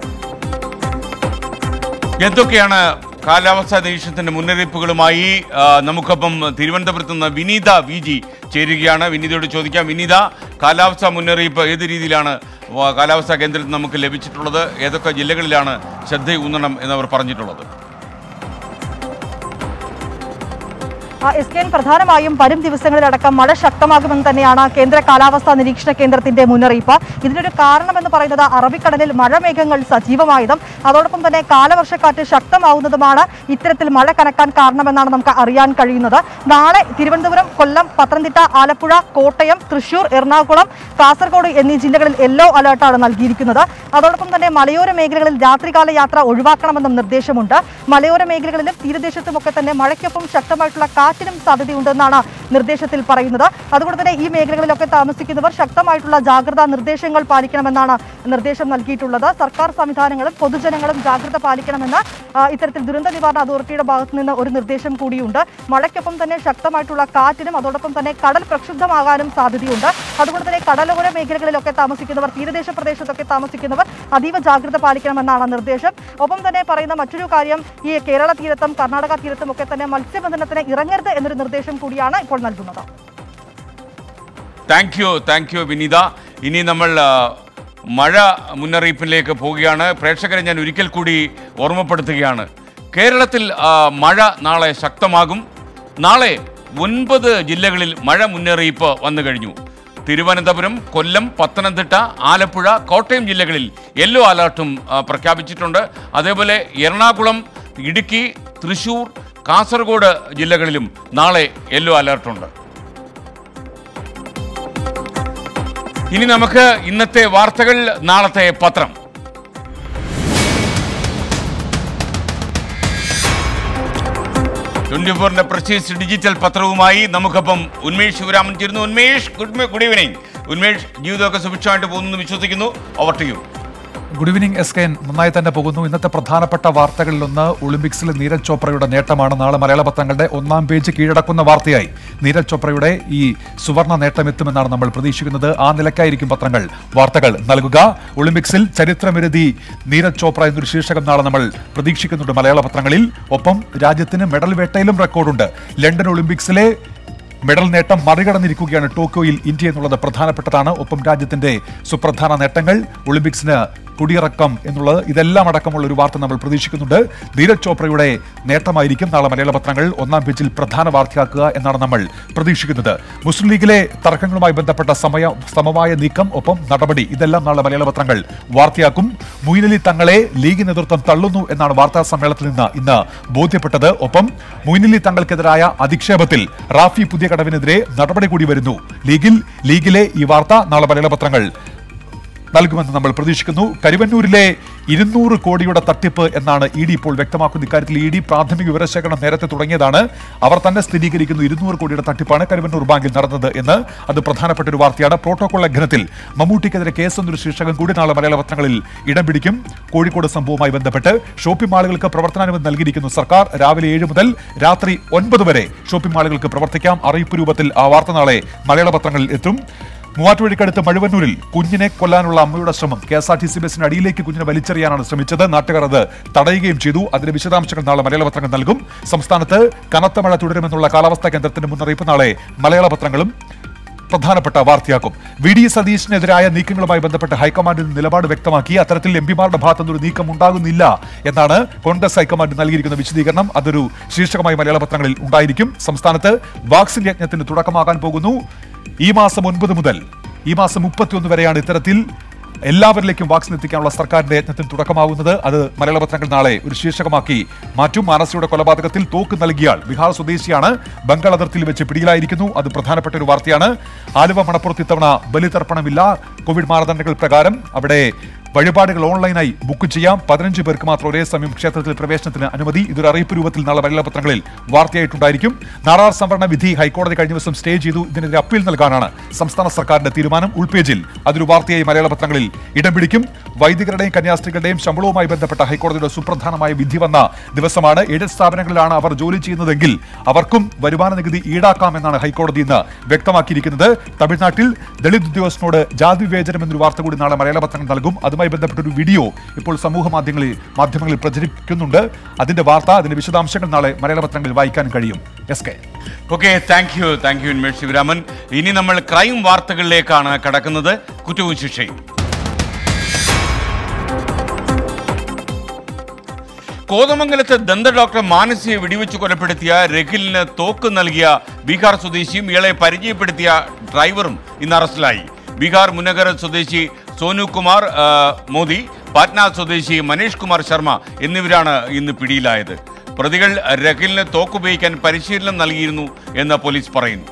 Speaker 1: എന്തൊക്കെയാണ് കാലാവസ്ഥാ നിരീക്ഷണത്തിന്റെ മുന്നറിയിപ്പുകളുമായി ആ, നമുക്കൊപ്പം തിരുവനന്തപുരത്ത് നിന്ന് വിനീത വി ജി ചേരുകയാണ് വിനീതയോട് ചോദിക്കാം വിനീത കാലാവസ്ഥാ മുന്നറിയിപ്പ് ഏത് രീതിയിലാണ് വ- കാലാവസ്ഥാ കേന്ദ്രത്തിൽ നമുക്ക് ലഭിച്ചിട്ടുള്ളത് ഏതൊക്കെ ജില്ലകളിലാണ് ശ്രദ്ധ ഊന്നണം എന്നവർ പറഞ്ഞിട്ടുള്ളത്
Speaker 8: എസ് കെ എൻ പ്രധാനമായും വരും ദിവസങ്ങളിലടക്കം മഴ ശക്തമാകുമെന്ന് തന്നെയാണ് കേന്ദ്ര കാലാവസ്ഥാ നിരീക്ഷണ കേന്ദ്രത്തിന്റെ മുന്നറിയിപ്പ് ഇതിനൊരു കാരണമെന്ന് പറയുന്നത് അറബിക്കടലിൽ മഴമേഘങ്ങൾ സജീവമായതും അതോടൊപ്പം തന്നെ കാലവർഷക്കാറ്റ് ശക്തമാവുന്നതുമാണ് ഇത്തരത്തിൽ മഴ കനക്കാൻ കാരണമെന്നാണ് നമുക്ക് അറിയാൻ കഴിയുന്നത് നാളെ തിരുവനന്തപുരം കൊല്ലം പത്തനംതിട്ട ആലപ്പുഴ കോട്ടയം തൃശൂർ എറണാകുളം കാസർഗോഡ് എന്നീ ജില്ലകളിൽ യെല്ലോ അലർട്ടാണ് നൽകിയിരിക്കുന്നത് അതോടൊപ്പം തന്നെ മലയോര മേഖലകളിൽ രാത്രികാല യാത്ര ഒഴിവാക്കണമെന്നും നിർദ്ദേശമുണ്ട് മലയോര മേഖലകളിലും തീരദേശത്തുമൊക്കെ തന്നെ മഴയ്ക്കൊപ്പം ശക്തമായിട്ടുള്ള കാറ്റിനും സാധ്യതയുണ്ടെന്നാണ് നിർദ്ദേശത്തിൽ പറയുന്നത് അതുകൊണ്ട് തന്നെ ഈ മേഖലകളിലൊക്കെ താമസിക്കുന്നവർ ശക്തമായിട്ടുള്ള ജാഗ്രതാ നിർദ്ദേശങ്ങൾ പാലിക്കണമെന്നാണ് നിർദ്ദേശം നൽകിയിട്ടുള്ളത് സർക്കാർ സംവിധാനങ്ങളും പൊതുജനങ്ങളും ജാഗ്രത പാലിക്കണമെന്ന് ആ, ഇത്തരത്തിൽ ദുരന്ത നിവാരണ അതോറിറ്റിയുടെ ഭാഗത്തു നിന്ന് ഒരു നിർദ്ദേശം കൂടിയുണ്ട് മഴയ്ക്കൊപ്പം തന്നെ ശക്തമായിട്ടുള്ള കാറ്റിനും അതോടൊപ്പം തന്നെ കടൽ പ്രക്ഷുബ്ധമാകാനും സാധ്യതയുണ്ട് അതുകൊണ്ട് തന്നെ കടലോര മേഖലകളിലൊക്കെ താമസിക്കുന്നവർ തീരദേശ പ്രദേശത്തൊക്കെ താമസിക്കുന്നവർ അതീവ ജാഗ്രത പാലിക്കണമെന്നാണ് നിർദ്ദേശം ഒപ്പം തന്നെ പറയുന്ന മറ്റൊരു കാര്യം ഈ കേരള തീരത്തും കർണാടക തീരത്തും ഒക്കെ തന്നെ മത്സ്യബന്ധനത്തിന് ഇറങ്ങരുത് എന്നൊരു നിർദ്ദേശം കൂടിയാണ് ഇപ്പോൾ നൽകുന്നത്
Speaker 1: thank you thank you Vineetha ഇനി നമ്മൾ ആ, മഴ മുന്നറിയിപ്പിലേക്ക് പോവുകയാണ് പ്രേക്ഷകരെ ഞാൻ ഒരിക്കൽ കൂടി ഓർമ്മപ്പെടുത്തുകയാണ് കേരളത്തിൽ ആ, മഴ നാളെ ശക്തമാകും നാളെ ഒൻപത് ജില്ലകളിൽ മഴ മുന്നറിയിപ്പ് വന്നു കഴിഞ്ഞു തിരുവനന്തപുരം കൊല്ലം പത്തനംതിട്ട ആലപ്പുഴ കോട്ടയം ജില്ലകളിൽ യെല്ലോ അലർട്ടും ആ, പ്രഖ്യാപിച്ചിട്ടുണ്ട് അതേപോലെ എറണാകുളം ഇടുക്കി തൃശൂർ കാസർഗോഡ് ജില്ലകളിലും നാളെ യെല്ലോ അലർട്ടുണ്ട് ഇനി നമുക്ക് ഇന്നത്തെ വാർത്തകൾ നാളത്തെ പത്രം ട്വന്റി ഫോറിന്റെ പ്രസ്റ്റീജ് ഡിജിറ്റൽ പത്രവുമായി നമുക്കൊപ്പം ഉന്മേഷ് ശിവരാമൻ ചേരുന്നു Unmesh good good evening Unmesh ജീവിതമൊക്കെ സുഭിക്ഷമായിട്ട് പോകുന്നു എന്ന് വിശ്വസിക്കുന്നു over to you
Speaker 9: good evening S K N നന്നായി തന്നെ പോകുന്നു ഇന്നത്തെ പ്രധാനപ്പെട്ട വാർത്തകളിലൊന്ന് ഒളിമ്പിക്സിൽ നീരജ് ചോപ്രയുടെ നേട്ടമാണ് നാളെ മലയാള പത്രങ്ങളുടെ ഒന്നാം പേജ് കീഴടക്കുന്ന വാർത്തയായി നീരജ് ചോപ്രയുടെ ഈ സുവർണ നേട്ടം എത്തുമെന്നാണ് നമ്മൾ പ്രതീക്ഷിക്കുന്നത് ആ നിലക്കായിരിക്കും പത്രങ്ങൾ വാർത്തകൾ നൽകുക ഒളിമ്പിക്സിൽ ചരിത്രമെഴുതി നീരജ് ചോപ്ര എന്നൊരു ശീർഷകം നാളെ നമ്മൾ പ്രതീക്ഷിക്കുന്നുണ്ട് മലയാള പത്രങ്ങളിൽ ഒപ്പം രാജ്യത്തിന് മെഡൽ വേട്ടയിലും റെക്കോർഡുണ്ട് ലണ്ടൻ ഒളിമ്പിക്സിലെ മെഡൽ നേട്ടം മറികടന്നിരിക്കുകയാണ് ടോക്കിയോയിൽ ഇന്ത്യ എന്നുള്ളത് പ്രധാനപ്പെട്ടതാണ് ഒപ്പം രാജ്യത്തിന്റെ സുപ്രധാന നേട്ടങ്ങൾ ഒളിമ്പിക്സിന് കുടിയിറക്കം എന്നുള്ളത് ഇതെല്ലാം അടക്കമുള്ള ഒരു വാർത്ത നമ്മൾ പ്രതീക്ഷിക്കുന്നുണ്ട് നീരജ് ചോപ്രയുടെ നേട്ടമായിരിക്കും നാളെ മലയാള പത്രങ്ങൾ ഒന്നാം പേജിൽ പ്രധാന വാർത്തയാക്കുക എന്നാണ് നമ്മൾ പ്രതീക്ഷിക്കുന്നത് മുസ്ലിം ലീഗിലെ തർക്കങ്ങളുമായി ബന്ധപ്പെട്ട സമയ സമവായ നീക്കം ഒപ്പം നടപടി ഇതെല്ലാം നാളെ മലയാള പത്രങ്ങൾ വാർത്തയാക്കും മൊയ്നലി തങ്ങളെ ലീഗ് നേതൃത്വം തള്ളുന്നു എന്നാണ് വാർത്താ സമ്മേളനത്തിൽ നിന്ന് ഇന്ന് ബോധ്യപ്പെട്ടത് ഒപ്പം മൊയ്നലി തങ്ങൾക്കെതിരായ അധിക്ഷേപത്തിൽ റാഫി പുതിയ കടവിനെതിരെ നടപടി കൂടി വരുന്നു ലീഗിൽ ലീഗിലെ ഈ വാർത്ത നാളെ മലയാള പത്രങ്ങൾ നൽകുമെന്ന് നമ്മൾ പ്രതീക്ഷിക്കുന്നു കരുവന്നൂരിലെ ഇരുന്നൂറ് കോടിയുടെ തട്ടിപ്പ് എന്നാണ് ഇ ഡി ഇപ്പോൾ വ്യക്തമാക്കുന്ന ഇക്കാര്യത്തിൽ ഇ ഡി പ്രാഥമിക വിവരശേഖരണം നേരത്തെ തുടങ്ങിയതാണ് അവർ തന്നെ സ്ഥിരീകരിക്കുന്നു ഇരുന്നൂറ് കോടിയുടെ തട്ടിപ്പാണ് കരുവന്നൂർ ബാങ്കിൽ നടന്നത് എന്ന് അത് പ്രധാനപ്പെട്ട ഒരു വാർത്തയാണ് പ്രോട്ടോകോൾ ലംഘനത്തിൽ മമ്മൂട്ടിക്കെതിരെ കേസ് എന്നൊരു ശീർഷകം കൂടി നാളെ മലയാള പത്രങ്ങളിൽ ഇടം പിടിക്കും കോഴിക്കോട് സംഭവവുമായി ബന്ധപ്പെട്ട് ഷോപ്പിംഗ് മാളുകൾക്ക് പ്രവർത്തനാനുമതി നൽകിയിരിക്കുന്നു സർക്കാർ രാവിലെ ഏഴ് മുതൽ രാത്രി ഒൻപത് വരെ ഷോപ്പിംഗ് മാളുകൾക്ക് പ്രവർത്തിക്കാം അറിയിപ്പ് രൂപത്തിൽ ആ വാർത്ത നാളെ മലയാള പത്രങ്ങളിൽ എത്തും മൂവാറ്റുപുഴയ്ക്കടുത്ത് മഴുവന്നൂരിൽ കുഞ്ഞിനെ കൊല്ലാനുള്ള അമ്മയുടെ ശ്രമം K S R T C ബസിന് അടിയിലേക്ക് കുഞ്ഞിനെ വലിച്ചെറിയാനാണ് ശ്രമിച്ചത് നാട്ടുകാർ അത് തടയുകയും ചെയ്തു അതിന്റെ വിശദാംശങ്ങൾ നാളെ മലയാള പത്രങ്ങൾ നൽകും സംസ്ഥാനത്ത് കനത്ത മഴ തുടരുമെന്നുള്ള കാലാവസ്ഥാ കേന്ദ്രത്തിന്റെ മുന്നറിയിപ്പ് നാളെ മലയാള പത്രങ്ങളും പ്രധാനപ്പെട്ട വാർത്തയാക്കും വി ഡി സതീഷിനെതിരായ നീക്കങ്ങളുമായി ബന്ധപ്പെട്ട് ഹൈക്കമാൻഡിൽ നിലപാട് വ്യക്തമാക്കി അത്തരത്തിൽ എം പിമാരുടെ ഭാഗത്തുനിന്ന് ഒരു നീക്കം ഉണ്ടാകുന്നില്ല എന്നാണ് കോൺഗ്രസ് ഹൈക്കമാൻഡ് നൽകിയിരിക്കുന്ന വിശദീകരണം അതൊരു ശീർഷകമായി മലയാള പത്രങ്ങളിൽ ഉണ്ടായിരിക്കും സംസ്ഥാനത്ത് വാക്സിൻ യജ്ഞത്തിന് തുടക്കമാകാൻ പോകുന്നു ഈ മാസം ഒൻപത് മുതൽ ഈ മാസം മുപ്പത്തിയൊന്ന് വരെയാണ് ഇത്തരത്തിൽ എല്ലാവരിലേക്കും വാക്സിൻ എത്തിക്കാനുള്ള സർക്കാരിന്റെ യത്നത്തിന് തുടക്കമാവുന്നത് അത് മലയാള പത്രങ്ങൾ നാളെ ഒരു ശീർഷകമാക്കി മാറ്റും മാനസിയുടെ കൊലപാതകത്തിൽ തോക്ക് നൽകിയാൾ ബീഹാർ സ്വദേശിയാണ് ബംഗാൾ അതിർത്തിയിൽ വെച്ച് പിടിയിലായിരിക്കുന്നു അത് പ്രധാനപ്പെട്ട ഒരു വാർത്തയാണ് ആലുവ മണപ്പുറത്ത് ഇത്തവണ ബലിതർപ്പണമില്ല കോവിഡ് മാനദണ്ഡങ്ങൾ പ്രകാരം അവിടെ വഴിപാടുകൾ ഓൺലൈനായി ബുക്ക് ചെയ്യാം പതിനഞ്ച് പേർക്ക് മാത്രം ഒരേ സമയം ക്ഷേത്രത്തിൽ പ്രവേശനത്തിന് അനുമതി ഇതൊരു അറിയിപ്പ് രൂപത്തിൽ നാളെ മലയാള പത്രങ്ങളിൽ വാർത്തയായിട്ടുണ്ടായിരിക്കും നാടാർ സംവരണ വിധി ഹൈക്കോടതി കഴിഞ്ഞ ദിവസം സ്റ്റേ ചെയ്തു ഇതിനെതിരെ അപ്പീൽ നൽകാനാണ് സംസ്ഥാന സർക്കാരിന്റെ തീരുമാനം ഉൾപേജിൽ അതൊരു വാർത്തയായി മലയാള പത്രങ്ങളിൽ ഇടം പിടിക്കും വൈദികരുടെയും കന്യാസ്ത്രീകളുടെയും ശമ്പളവുമായി ബന്ധപ്പെട്ട ഹൈക്കോടതിയുടെ സുപ്രധാനമായ വിധി വന്ന ദിവസമാണ് എയ്ഡഡ് സ്ഥാപനങ്ങളിലാണ് അവർ ജോലി ചെയ്യുന്നതെങ്കിൽ അവർക്കും വരുമാന നികുതി ഈടാക്കാമെന്നാണ് ഹൈക്കോടതി ഇന്ന് വ്യക്തമാക്കിയിരിക്കുന്നത് തമിഴ്നാട്ടിൽ ദളിത് ഉദ്യോഗസ്ഥനോട് ജാതി വിവേചനം എന്നൊരു വാർത്ത കൂടി നാളെ മലയാള പത്രങ്ങൾ നൽകും അതുമായി ബന്ധപ്പെട്ട ഒരു വീഡിയോ ഇപ്പോൾ സമൂഹ മാധ്യമങ്ങളിൽ മാധ്യമങ്ങളിൽ പ്രചരിക്കുന്നുണ്ട് അതിന്റെ വാർത്ത അതിന്റെ വിശദാംശങ്ങൾ നാളെ മലയാള പത്രങ്ങളിൽ വായിക്കാൻ കഴിയും S K
Speaker 1: okay thank you thank you Unmesh Sivaraman ഇനി നമ്മൾ ക്രൈം വാർത്തകളിലേക്കാണ് കടക്കുന്നത് കുറ്റവും ശിക്ഷയും കോതമംഗലത്ത് ദന്ത ഡോക്ടർ മാനസിയെ വെടിവെച്ച് കൊലപ്പെടുത്തിയ രഖിലിന് തോക്ക് നൽകിയ ബീഹാർ സ്വദേശിയും ഇയാളെ പരിചയപ്പെടുത്തിയ ഡ്രൈവറും ഇന്ന് അറസ്റ്റിലായി ബീഹാർ മുനഗർ സ്വദേശി സോനു കുമാർ ആ, മോദി പാറ്റ്ന സ്വദേശി മനീഷ് കുമാർ ശർമ്മ എന്നിവരാണ് ഇന്ന് പിടിയിലായത് പ്രതികൾ രഖിലിന് തോക്കുപയോഗിക്കാൻ പരിശീലനം നൽകിയിരുന്നു എന്ന് പോലീസ് പറയുന്നു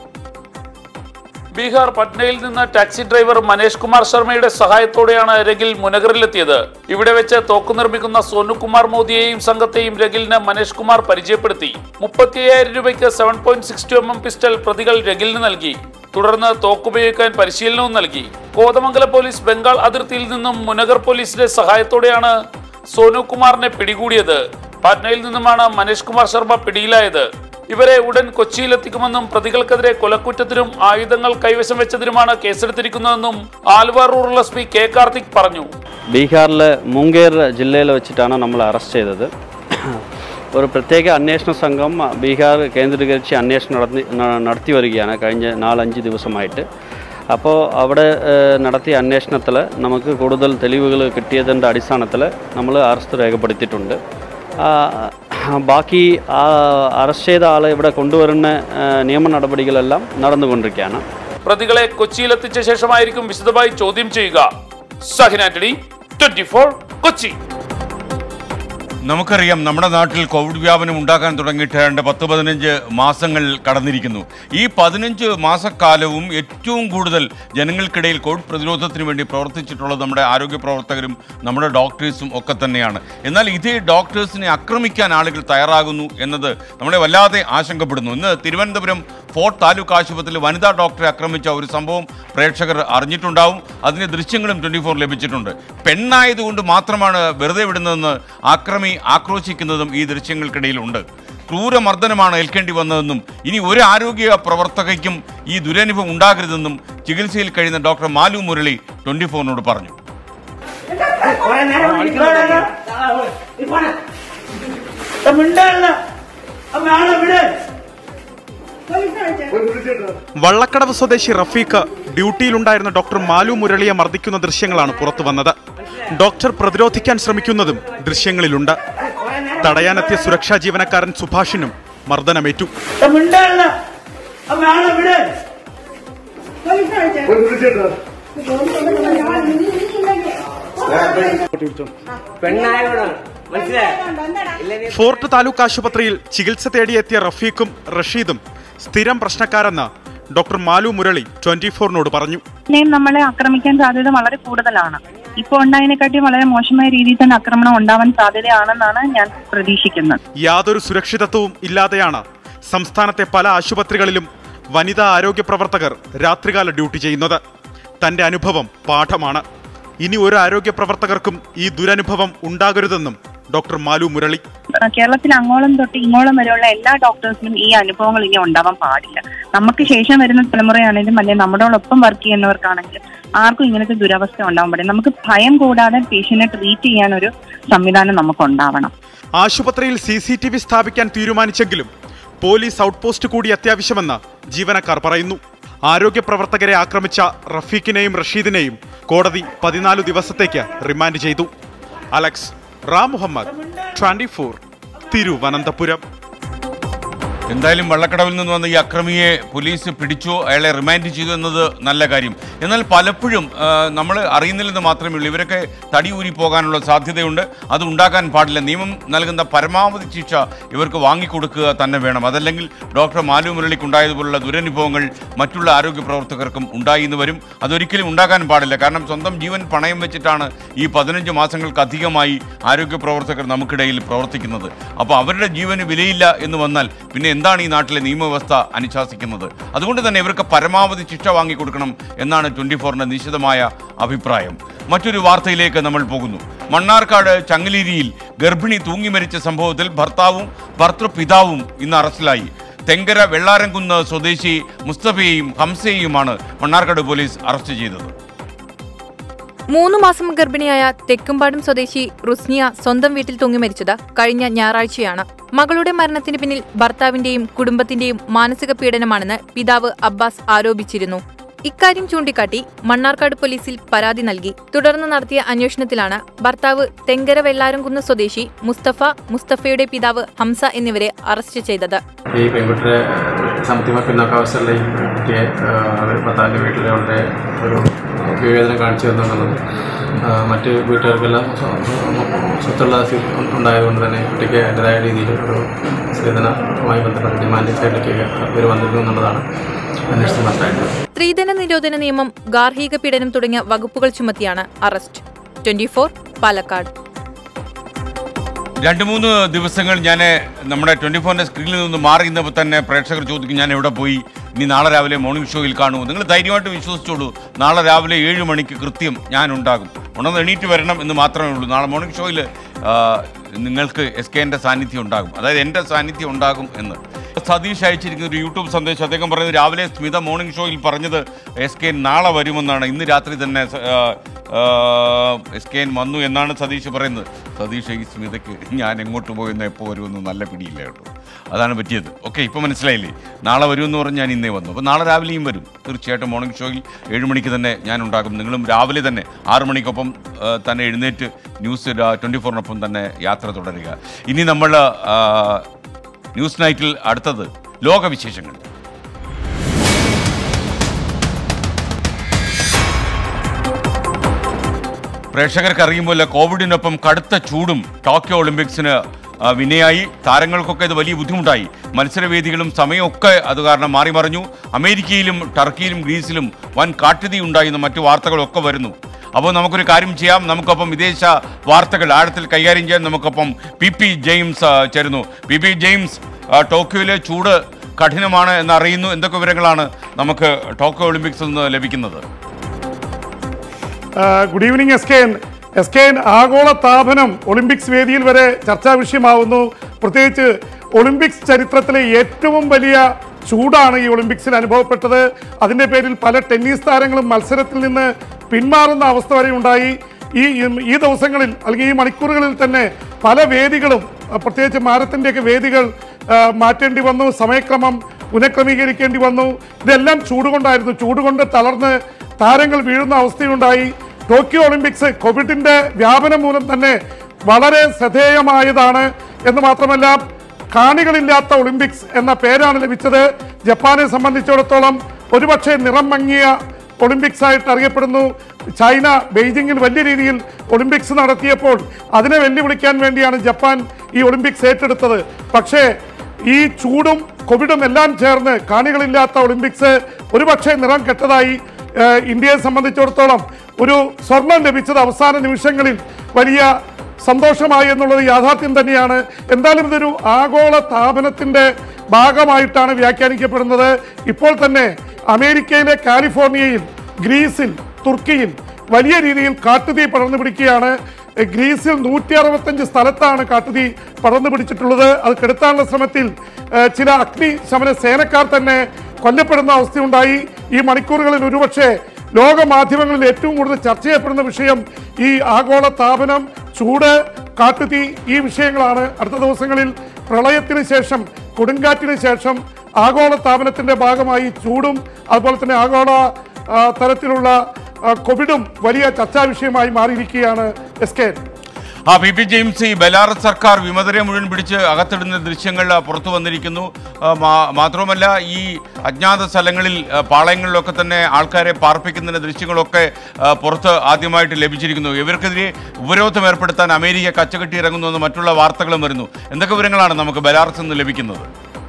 Speaker 7: ബീഹാർ പട്നയിൽ നിന്ന് ടാക്സി ഡ്രൈവർ മനേഷ് കുമാർ ശർമ്മയുടെ സഹായത്തോടെയാണ് രഗിൽ മുനഗറിലെത്തിയത് ഇവിടെ വെച്ച് തോക്ക് നിർമ്മിക്കുന്ന സോനുകുമാർ മോദിയെയും സംഘത്തെയും രഗിലിന് മനേഷ് കുമാർ പരിചയപ്പെടുത്തി മുപ്പത്തിയ്യായിരം രൂപയ്ക്ക് seven point six two M M pistol പ്രതികൾ രഗിലിന് നൽകി തുടർന്ന് തോക്കുപയോഗിക്കാൻ പരിശീലനവും നൽകി കോതമംഗലം പോലീസ് ബംഗാൾ അതിർത്തിയിൽ നിന്നും മുനഗർ പോലീസിന്റെ സഹായത്തോടെയാണ് സോനുകുമാറിനെ പിടികൂടിയത് പാറ്റ്നയിൽ നിന്നുമാണ് മനേഷ് കുമാർ ശർമ്മ പിടിയിലായത് ഇവരെ ഉടൻ കൊച്ചിയിലെത്തിക്കുമെന്നും പ്രതികൾക്കെതിരെ കൊലക്കുറ്റത്തിനും ആയുധങ്ങൾ കൈവശം വെച്ചതിനുമാണ് കേസെടുത്തിരിക്കുന്നതെന്നും Aluva rural S P K Karthik പറഞ്ഞു
Speaker 10: ബീഹാറിലെ മുങ്കേർ ജില്ലയിൽ വെച്ചിട്ടാണ് നമ്മൾ അറസ്റ്റ് ചെയ്തത് ഒരു പ്രത്യേക അന്വേഷണ സംഘം ബീഹാർ കേന്ദ്രീകരിച്ച് അന്വേഷണം നടത്തി ന- നടത്തി വരികയാണ് കഴിഞ്ഞ നാലഞ്ച് ദിവസമായിട്ട് അപ്പോൾ അവിടെ ഏഹ്, നടത്തിയ അന്വേഷണത്തിൽ നമുക്ക് കൂടുതൽ തെളിവുകൾ കിട്ടിയതിൻ്റെ അടിസ്ഥാനത്തിൽ നമ്മൾ അറസ്റ്റ് രേഖപ്പെടുത്തിയിട്ടുണ്ട് ആ, ബാക്കി ആ അറസ്റ്റ് ചെയ്ത ആളെ ഇവിടെ കൊണ്ടുവരുന്ന ഏഹ്, നിയമ നടപടികളെല്ലാം നടന്നുകൊണ്ടിരിക്കുകയാണ്
Speaker 7: പ്രതികളെ കൊച്ചിയിലെത്തിച്ച ശേഷമായിരിക്കും വിശദമായി ചോദ്യം ചെയ്യുക സഹിൻ ആന്റണി ട്വന്റി കൊച്ചി
Speaker 1: നമുക്കറിയാം നമ്മുടെ നാട്ടിൽ കോവിഡ് വ്യാപനം ഉണ്ടാക്കാൻ തുടങ്ങിയിട്ട് രണ്ട് പത്ത് പതിനഞ്ച് മാസങ്ങൾ കടന്നിരിക്കുന്നു ഈ പതിനഞ്ച് മാസക്കാലവും ഏറ്റവും കൂടുതൽ ജനങ്ങൾക്കിടയിൽ കോവിഡ് പ്രതിരോധത്തിന് വേണ്ടി പ്രവർത്തിച്ചിട്ടുള്ളത് നമ്മുടെ ആരോഗ്യ പ്രവർത്തകരും നമ്മുടെ ഡോക്ടേഴ്സും ഒക്കെ തന്നെയാണ് എന്നാൽ ഇതേ ഡോക്ടേഴ്സിനെ ആക്രമിക്കാൻ ആളുകൾ തയ്യാറാകുന്നു എന്നത് നമ്മളെ വല്ലാതെ ആശങ്കപ്പെടുന്നു ഇന്ന് തിരുവനന്തപുരം ഫോർട്ട് താലൂക്ക് ആശുപത്രിയിൽ വനിതാ ഡോക്ടറെ ആക്രമിച്ച ഒരു സംഭവം പ്രേക്ഷകർ അറിഞ്ഞിട്ടുണ്ടാവും അതിന്റെ ദൃശ്യങ്ങളും ട്വന്റി ഫോർ ലഭിച്ചിട്ടുണ്ട് പെണ്ണായതുകൊണ്ട് മാത്രമാണ് വെറുതെ വിടുന്നതെന്ന് ആക്രമി ആക്രോശിക്കുന്നതും ഈ ദൃശ്യങ്ങൾക്കിടയിലുണ്ട് ക്രൂരമർദ്ദനമാണ് ഏൽക്കേണ്ടി വന്നതെന്നും ഇനി ഒരു ആരോഗ്യ പ്രവർത്തകയ്ക്കും ഈ ദുരനുഭവം ഉണ്ടാകരുതെന്നും ചികിത്സയിൽ കഴിയുന്ന ഡോക്ടർ മാലു മുരളി ട്വന്റി ഫോറിനോട് പറഞ്ഞു
Speaker 11: വള്ളക്കടവ് സ്വദേശി റഫീഖ് ഡ്യൂട്ടിയിലുണ്ടായിരുന്ന ഡോക്ടർ മാലു മുരളിയെ മർദ്ദിക്കുന്ന ദൃശ്യങ്ങളാണ് പുറത്തു വന്നത് ഡോക്ടർ പ്രതിരോധിക്കാൻ ശ്രമിക്കുന്നതും ദൃശ്യങ്ങളിലുണ്ട് തടയാനെത്തിയ സുരക്ഷാ ജീവനക്കാരൻ സുഭാഷിനും മർദ്ദനമേറ്റു ഫോർട്ട് താലൂക്ക് ആശുപത്രിയിൽ ചികിത്സ തേടിയെത്തിയ റഫീഖും റഷീദും സ്ഥിരം പ്രശ്നക്കാരെന്ന് ഡോക്ടർ മാലു മുരളി ട്വന്റി ഫോറിനോട് പറഞ്ഞു
Speaker 12: നെയും നമ്മളെ ആക്രമിക്കാൻ സാധ്യത വളരെ കൂടുതലാണ് ഇപ്പോൾ ഉണ്ടായതിനെക്കാട്ടി വളരെ മോശമായ രീതിയിൽ തന്നെ ആക്രമണം ഉണ്ടാവാൻ സാധ്യതയാണെന്നാണ് ഞാൻ പ്രതീക്ഷിക്കുന്നത്
Speaker 11: യാതൊരു സുരക്ഷിതത്വവും ഇല്ലാതെയാണ് സംസ്ഥാനത്തെ പല ആശുപത്രികളിലും വനിതാ ആരോഗ്യ പ്രവർത്തകർ രാത്രികാല ഡ്യൂട്ടി ചെയ്യുന്നത് തന്റെ അനുഭവം പാഠമാണ് ഇനി ഒരു ആരോഗ്യ പ്രവർത്തകർക്കും ഈ ദുരനുഭവം ഉണ്ടാകരുതെന്നും ഡോക്ടർ മാലു മുരളി
Speaker 12: ഏഹ് കേരളത്തിൽ അങ്ങോളം തൊട്ട് ഇങ്ങോളം വരെയുള്ള എല്ലാ ഡോക്ടേഴ്സിനും ഈ അനുഭവങ്ങൾ ഇനി ഉണ്ടാവാൻ പാടില്ല നമുക്ക് ശേഷം വരുന്ന തലമുറയാണെങ്കിലും അല്ലെങ്കിൽ നമ്മളോടൊപ്പം വർക്ക് ചെയ്യുന്നവർക്കാണെങ്കിലും ആർക്കും ഇങ്ങനത്തെ ദുരവസ്ഥ ഉണ്ടാവാൻ പാടില്ല നമുക്ക് ഭയം കൂടാതെ പേഷ്യന്റിനെ ട്രീറ്റ് ചെയ്യാൻ ഒരു സംവിധാനം നമുക്ക് ഉണ്ടാവണം
Speaker 11: ആശുപത്രിയിൽ സി സി ടി വി സ്ഥാപിക്കാൻ തീരുമാനിച്ചെങ്കിലും പോലീസ് ഔട്ട്പോസ്റ്റ് കൂടി അത്യാവശ്യമെന്ന് ജീവനക്കാർ പറയുന്നു ആരോഗ്യ പ്രവർത്തകരെ ആക്രമിച്ച റഫീഖിനെയും റഷീദിനെയും കോടതി പതിനാല് ദിവസത്തേക്ക് റിമാൻഡ് ചെയ്തു അലക്സ് റാം മുഹമ്മദ് ട്വന്റി ഫോർ തിരുവനന്തപുരം
Speaker 1: എന്തായാലും വള്ളക്കടവിൽ നിന്ന് വന്ന ഈ അക്രമിയെ പോലീസ് പിടിച്ചു അയാളെ റിമാൻഡ് ചെയ്തു എന്നത് നല്ല കാര്യം എന്നാൽ പലപ്പോഴും നമ്മൾ അറിയുന്നില്ലെന്ന് മാത്രമേ ഉള്ളൂ ഇവരൊക്കെ തടി ഊരി പോകാനുള്ള സാധ്യതയുണ്ട് അത് ഉണ്ടാക്കാൻ പാടില്ല നിയമം നൽകുന്ന പരമാവധി ശിക്ഷ ഇവർക്ക് വാങ്ങിക്കൊടുക്കുക തന്നെ വേണം അതല്ലെങ്കിൽ ഡോക്ടർ മാലു മുരളിക്കുണ്ടായതുപോലുള്ള ദുരനുഭവങ്ങൾ മറ്റുള്ള ആരോഗ്യ പ്രവർത്തകർക്കും ഉണ്ടായി എന്ന് വരും അതൊരിക്കലും ഉണ്ടാകാൻ പാടില്ല കാരണം സ്വന്തം ജീവൻ പണയം വെച്ചിട്ടാണ് ഈ പതിനഞ്ച് മാസങ്ങൾക്ക് അധികമായി ആരോഗ്യ പ്രവർത്തകർ നമുക്കിടയിൽ പ്രവർത്തിക്കുന്നത് അപ്പോൾ അവരുടെ ജീവന് വിലയില്ല എന്ന് വന്നാൽ പിന്നെ എന്താണ് ഈ നാട്ടിലെ നിയമവ്യവസ്ഥ അനുശാസിക്കുന്നത് അതുകൊണ്ട് തന്നെ ഇവർക്ക് പരമാവധി ശിക്ഷ വാങ്ങിക്കൊടുക്കണം എന്നാണ് ട്വന്റി ഫോറിന്റെ നിശ്ചിതമായ അഭിപ്രായം മറ്റൊരു വാർത്തയിലേക്ക് നമ്മൾ പോകുന്നു മണ്ണാർക്കാട് ചങ്ങലേരിയിൽ ഗർഭിണി തൂങ്ങി മരിച്ച സംഭവത്തിൽ ഭർത്താവും ഭർത്തൃപിതാവും ഇന്ന് അറസ്റ്റിലായി തെങ്കര വെള്ളാരംകുന്ന് സ്വദേശി മുസ്തഫയെയും ഹംസയെയുമാണ് മണ്ണാർക്കാട് പോലീസ് അറസ്റ്റ് ചെയ്തത്
Speaker 13: മൂന്ന് മാസം ഗർഭിണിയായ തെക്കുംപാടും സ്വദേശി റുസ്നിയ സ്വന്തം വീട്ടിൽ തൂങ്ങി മരിച്ചത് കഴിഞ്ഞ ഞായറാഴ്ചയാണ് മകളുടെ മരണത്തിന് പിന്നിൽ ഭർത്താവിന്റെയും കുടുംബത്തിന്റെയും മാനസിക പീഡനമാണെന്ന് പിതാവ് അബ്ബാസ് ആരോപിച്ചിരുന്നു ഇക്കാര്യം ചൂണ്ടിക്കാട്ടി മണ്ണാർക്കാട് പോലീസിൽ പരാതി നൽകി തുടർന്ന് നടത്തിയ അന്വേഷണത്തിലാണ് ഭർത്താവ് തെങ്കര വെള്ളാരംകുന്ന് സ്വദേശി മുസ്തഫ മുസ്തഫയുടെ പിതാവ് ഹംസ എന്നിവരെ അറസ്റ്റ് ചെയ്തത്
Speaker 14: ഈ പെൺകുട്ടിയെ സാമ്പത്തിക പിന്നോക്കാവസ്ഥയുള്ള ഈ കുട്ടിയെ ഭർത്താവിൻ്റെ വീട്ടിൽ വളരെ ഒരു വിവേചനം കാണിച്ചു എന്നുള്ളതും ആ, മറ്റ് വീട്ടുകാർക്കെല്ലാം സ്വ- സ്വത്തുള്ള സ്ഥിതി ഉണ്ടായതുകൊണ്ട് തന്നെ കുട്ടിക്ക് അതിൻ്റെതായ രീതിയിൽ ഒരു സ്ത്രീധനവുമായി ബന്ധപ്പെട്ട ഡിമാൻഡിംഗ് സൈഡിലേക്ക് ഇവർ വന്നിരുന്നു എന്നുള്ളതാണ് അന്വേഷണം മനസ്സിലായിട്ടുള്ളത്
Speaker 13: സ്ത്രീധന നിരോധന നിയമം ഗാർഹിക പീഡനം തുടങ്ങിയ വകുപ്പുകൾ ചുമത്തിയാണ് അറസ്റ്റ് ട്വന്റി പാലക്കാട്
Speaker 1: രണ്ട് മൂന്ന് ദിവസങ്ങൾ ഞാൻ നമ്മുടെ ട്വൻറ്റി ഫോറിൻ്റെ സ്ക്രീനിൽ നിന്ന് മാറി നിന്നപ്പോൾ തന്നെ പ്രേക്ഷകർ ചോദിക്കും ഞാൻ എവിടെ പോയി ഇനി നാളെ രാവിലെ മോർണിംഗ് ഷോയിൽ കാണുമോ നിങ്ങൾ ധൈര്യമായിട്ട് വിശ്വസിച്ചോളൂ നാളെ രാവിലെ ഏഴ് മണിക്ക് കൃത്യം ഞാൻ ഉണ്ടാകും ഉണർന്ന് എണീറ്റ് വരണം എന്ന് മാത്രമേ ഉള്ളൂ നാളെ മോർണിംഗ് ഷോയിൽ നിങ്ങൾക്ക് എസ് കെ എൻ്റെ സാന്നിധ്യം ഉണ്ടാകും അതായത് എൻ്റെ സാന്നിധ്യം ഉണ്ടാകും എന്ന് സതീഷ് അയച്ചിരിക്കുന്ന ഒരു യൂട്യൂബ് സന്ദേശം അദ്ദേഹം പറയുന്നത് രാവിലെ സ്മിത മോർണിംഗ് ഷോയിൽ പറഞ്ഞത് എസ് കെ നാളെ വരുമെന്നാണ് ഇന്ന് രാത്രി തന്നെ ആ, ആ, എസ് കെ വന്നു എന്നാണ് സതീഷ് പറയുന്നത് സതീഷ് ഈ സ്മിതയ്ക്ക് ഞാൻ എങ്ങോട്ട് പോയെന്ന് എപ്പോൾ വരുമെന്ന് നല്ല പിടിയില്ല കേട്ടോ അതാണ് പറ്റിയത് ഓക്കെ ഇപ്പോൾ മനസ്സിലായില്ലേ നാളെ വരുമെന്ന് പറഞ്ഞ് ഞാൻ ഇന്നേ വന്നു അപ്പോൾ നാളെ രാവിലെയും വരും തീർച്ചയായിട്ടും മോർണിംഗ് ഷോയിൽ ഏഴ് മണിക്ക് തന്നെ ഞാൻ ഉണ്ടാകും നിങ്ങളും രാവിലെ തന്നെ ആറ് മണിക്കൊപ്പം ആ, തന്നെ എഴുന്നേറ്റ് ന്യൂസ് ട്വൻറ്റി ഫോറിനൊപ്പം തന്നെ യാത്ര തുടരുക ഇനി നമ്മൾ ആ, ന്യൂസ് നൈറ്റിൽ അടുത്തത് ലോകവിശേഷങ്ങൾ പ്രേക്ഷകർക്ക് അറിയുമ്പോൾ കോവിഡിനൊപ്പം കടുത്ത ചൂടും ടോക്കിയോ ഒളിമ്പിക്സിന് ആ, വിനയായി താരങ്ങൾക്കൊക്കെ ഇത് വലിയ ബുദ്ധിമുട്ടായി മത്സരവേദികളും സമയമൊക്കെ അത് കാരണം മാറി മറിഞ്ഞു അമേരിക്കയിലും ടർക്കിയിലും ഗ്രീസിലും വൻ കാട്ടുതീ ഉണ്ടായി എന്ന മറ്റു വാർത്തകളൊക്കെ വരുന്നു അപ്പോൾ നമുക്കൊരു കാര്യം ചെയ്യാം നമുക്കൊപ്പം വിദേശ വാർത്തകൾ ആഴത്തിൽ കൈകാര്യം ചെയ്യാൻ നമുക്കൊപ്പം പി പി ജെയിംസ് ആ, ചേരുന്നു പി പി ജെയിംസ് ആ, ടോക്കിയോയിലെ ചൂട് കഠിനമാണ് എന്നറിയുന്നു എന്തൊക്കെ വിവരങ്ങളാണ് നമുക്ക് ടോക്കിയോ ഒളിമ്പിക്സിൽ നിന്ന് ലഭിക്കുന്നത്
Speaker 15: good evening S K N S K N ആഗോള താപനം ഒളിമ്പിക്സ് വേദിയിൽ വരെ ചർച്ചാ വിഷയമാവുന്നു പ്രത്യേകിച്ച് ഒളിമ്പിക്സ് ചരിത്രത്തിലെ ഏറ്റവും വലിയ ചൂടാണ് ഈ ഒളിമ്പിക്സിൽ അനുഭവപ്പെട്ടത് അതിൻ്റെ പേരിൽ പല ടെന്നീസ് താരങ്ങളും മത്സരത്തിൽ നിന്ന് പിന്മാറുന്ന അവസ്ഥ വരെ ഉണ്ടായി ഈ ഈ ദിവസങ്ങളിൽ അല്ലെങ്കിൽ ഈ മണിക്കൂറുകളിൽ തന്നെ പല വേദികളും അഹ് പ്രത്യേകിച്ച് മാരത്തിൻ്റെയൊക്കെ വേദികൾ ആ, മാറ്റേണ്ടി വന്നു സമയക്രമം പുനഃക്രമീകരിക്കേണ്ടി വന്നു ഇതെല്ലാം ചൂടുകൊണ്ടായിരുന്നു ചൂടുകൊണ്ട് തളർന്ന് താരങ്ങൾ വീഴുന്ന അവസ്ഥയുണ്ടായി ടോക്കിയോ ഒളിമ്പിക്സ് കോവിഡിന്റെ വ്യാപനം മൂലം തന്നെ വളരെ ശ്രദ്ധേയമായതാണ് എന്ന് മാത്രമല്ല കാണികളില്ലാത്ത ഒളിമ്പിക്സ് എന്ന പേരാണ് ലഭിച്ചത് ജപ്പാനെ സംബന്ധിച്ചിടത്തോളം ഒരുപക്ഷെ നിറം മങ്ങിയ ഒളിമ്പിക്സ് ആയിട്ട് അറിയപ്പെടുന്നു ചൈന ബെയ്ജിങ്ങിൽ വലിയ രീതിയിൽ ഒളിമ്പിക്സ് നടത്തിയപ്പോൾ അതിനെ വെല്ലുവിളിക്കാൻ വേണ്ടിയാണ് ജപ്പാൻ ഈ ഒളിമ്പിക്സ് ഏറ്റെടുത്തത് പക്ഷേ ഈ ചൂടും കോവിഡും എല്ലാം ചേർന്ന് കാണികളില്ലാത്ത ഒളിമ്പിക്സ് ഒരുപക്ഷെ നിറം കെട്ടതായി ഏഹ്, ഇന്ത്യയെ സംബന്ധിച്ചിടത്തോളം ഒരു സ്വർണം ലഭിച്ചത് അവസാന നിമിഷങ്ങളിൽ വലിയ സന്തോഷമായി എന്നുള്ളത് യാഥാർത്ഥ്യം തന്നെയാണ് എന്തായാലും ഇതൊരു ആഗോള താപനത്തിന്റെ ഭാഗമായിട്ടാണ് വ്യാഖ്യാനിക്കപ്പെടുന്നത് ഇപ്പോൾ തന്നെ അമേരിക്കയിലെ കാലിഫോർണിയയിൽ ഗ്രീസിൽ തുർക്കിയിൽ വലിയ രീതിയിൽ കാട്ടുതീ പടർന്നു പിടിക്കുകയാണ് എ, ഗ്രീസിൽ നൂറ്റി അറുപത്തഞ്ച് സ്ഥലത്താണ് കാട്ടുതീ പടർന്നു പിടിച്ചിട്ടുള്ളത് അത് കെടുത്താനുള്ള ശ്രമത്തിൽ ഏ, ചില അഗ്നി ശമന സേനക്കാർ തന്നെ കൊല്ലപ്പെടുന്ന അവസ്ഥയുണ്ടായി ഈ മണിക്കൂറുകളിൽ ഒരുപക്ഷെ ലോക മാധ്യമങ്ങളിൽ ഏറ്റവും കൂടുതൽ ചർച്ച ചെയ്യപ്പെടുന്ന വിഷയം ഈ ആഗോള താപനം ചൂട് കാട്ടുതീ ഈ വിഷയങ്ങളാണ് അടുത്ത ദിവസങ്ങളിൽ പ്രളയത്തിന് ശേഷം കൊടുങ്കാറ്റിന് ശേഷം ആഗോള താപനത്തിന്റെ ഭാഗമായി ചൂടും അതുപോലെ തന്നെ ആഗോള ആ, തരത്തിലുള്ള ആ, കോവിഡും വലിയ ചർച്ചാ വിഷയമായി മാറിയിരിക്കുകയാണ് എസ് കെ
Speaker 1: ആ പി പി ജെയിംസ് ഈ ബെലാറസ് സർക്കാർ വിമതരെ മുഴുവൻ പിടിച്ച് അകത്തിടുന്ന ദൃശ്യങ്ങൾ ആ, പുറത്തു വന്നിരിക്കുന്നു ആ, മാ- മാത്രവുമല്ല ഈ അജ്ഞാത സ്ഥലങ്ങളിൽ ആ, പാളയങ്ങളിലൊക്കെ തന്നെ ആൾക്കാരെ പാർപ്പിക്കുന്നതിന്റെ ദൃശ്യങ്ങളൊക്കെ ആ, പുറത്ത് ആദ്യമായിട്ട് ലഭിച്ചിരിക്കുന്നു ഇവർക്കെതിരെ ഉപരോധം ഏർപ്പെടുത്താൻ അമേരിക്ക കച്ചകെട്ടി ഇറങ്ങുന്നു എന്ന് മറ്റുള്ള വാർത്തകളും വരുന്നു എന്തൊക്കെ വിവരങ്ങളാണ് നമുക്ക് ബെലാറസ് നിന്ന് ലഭിക്കുന്നത്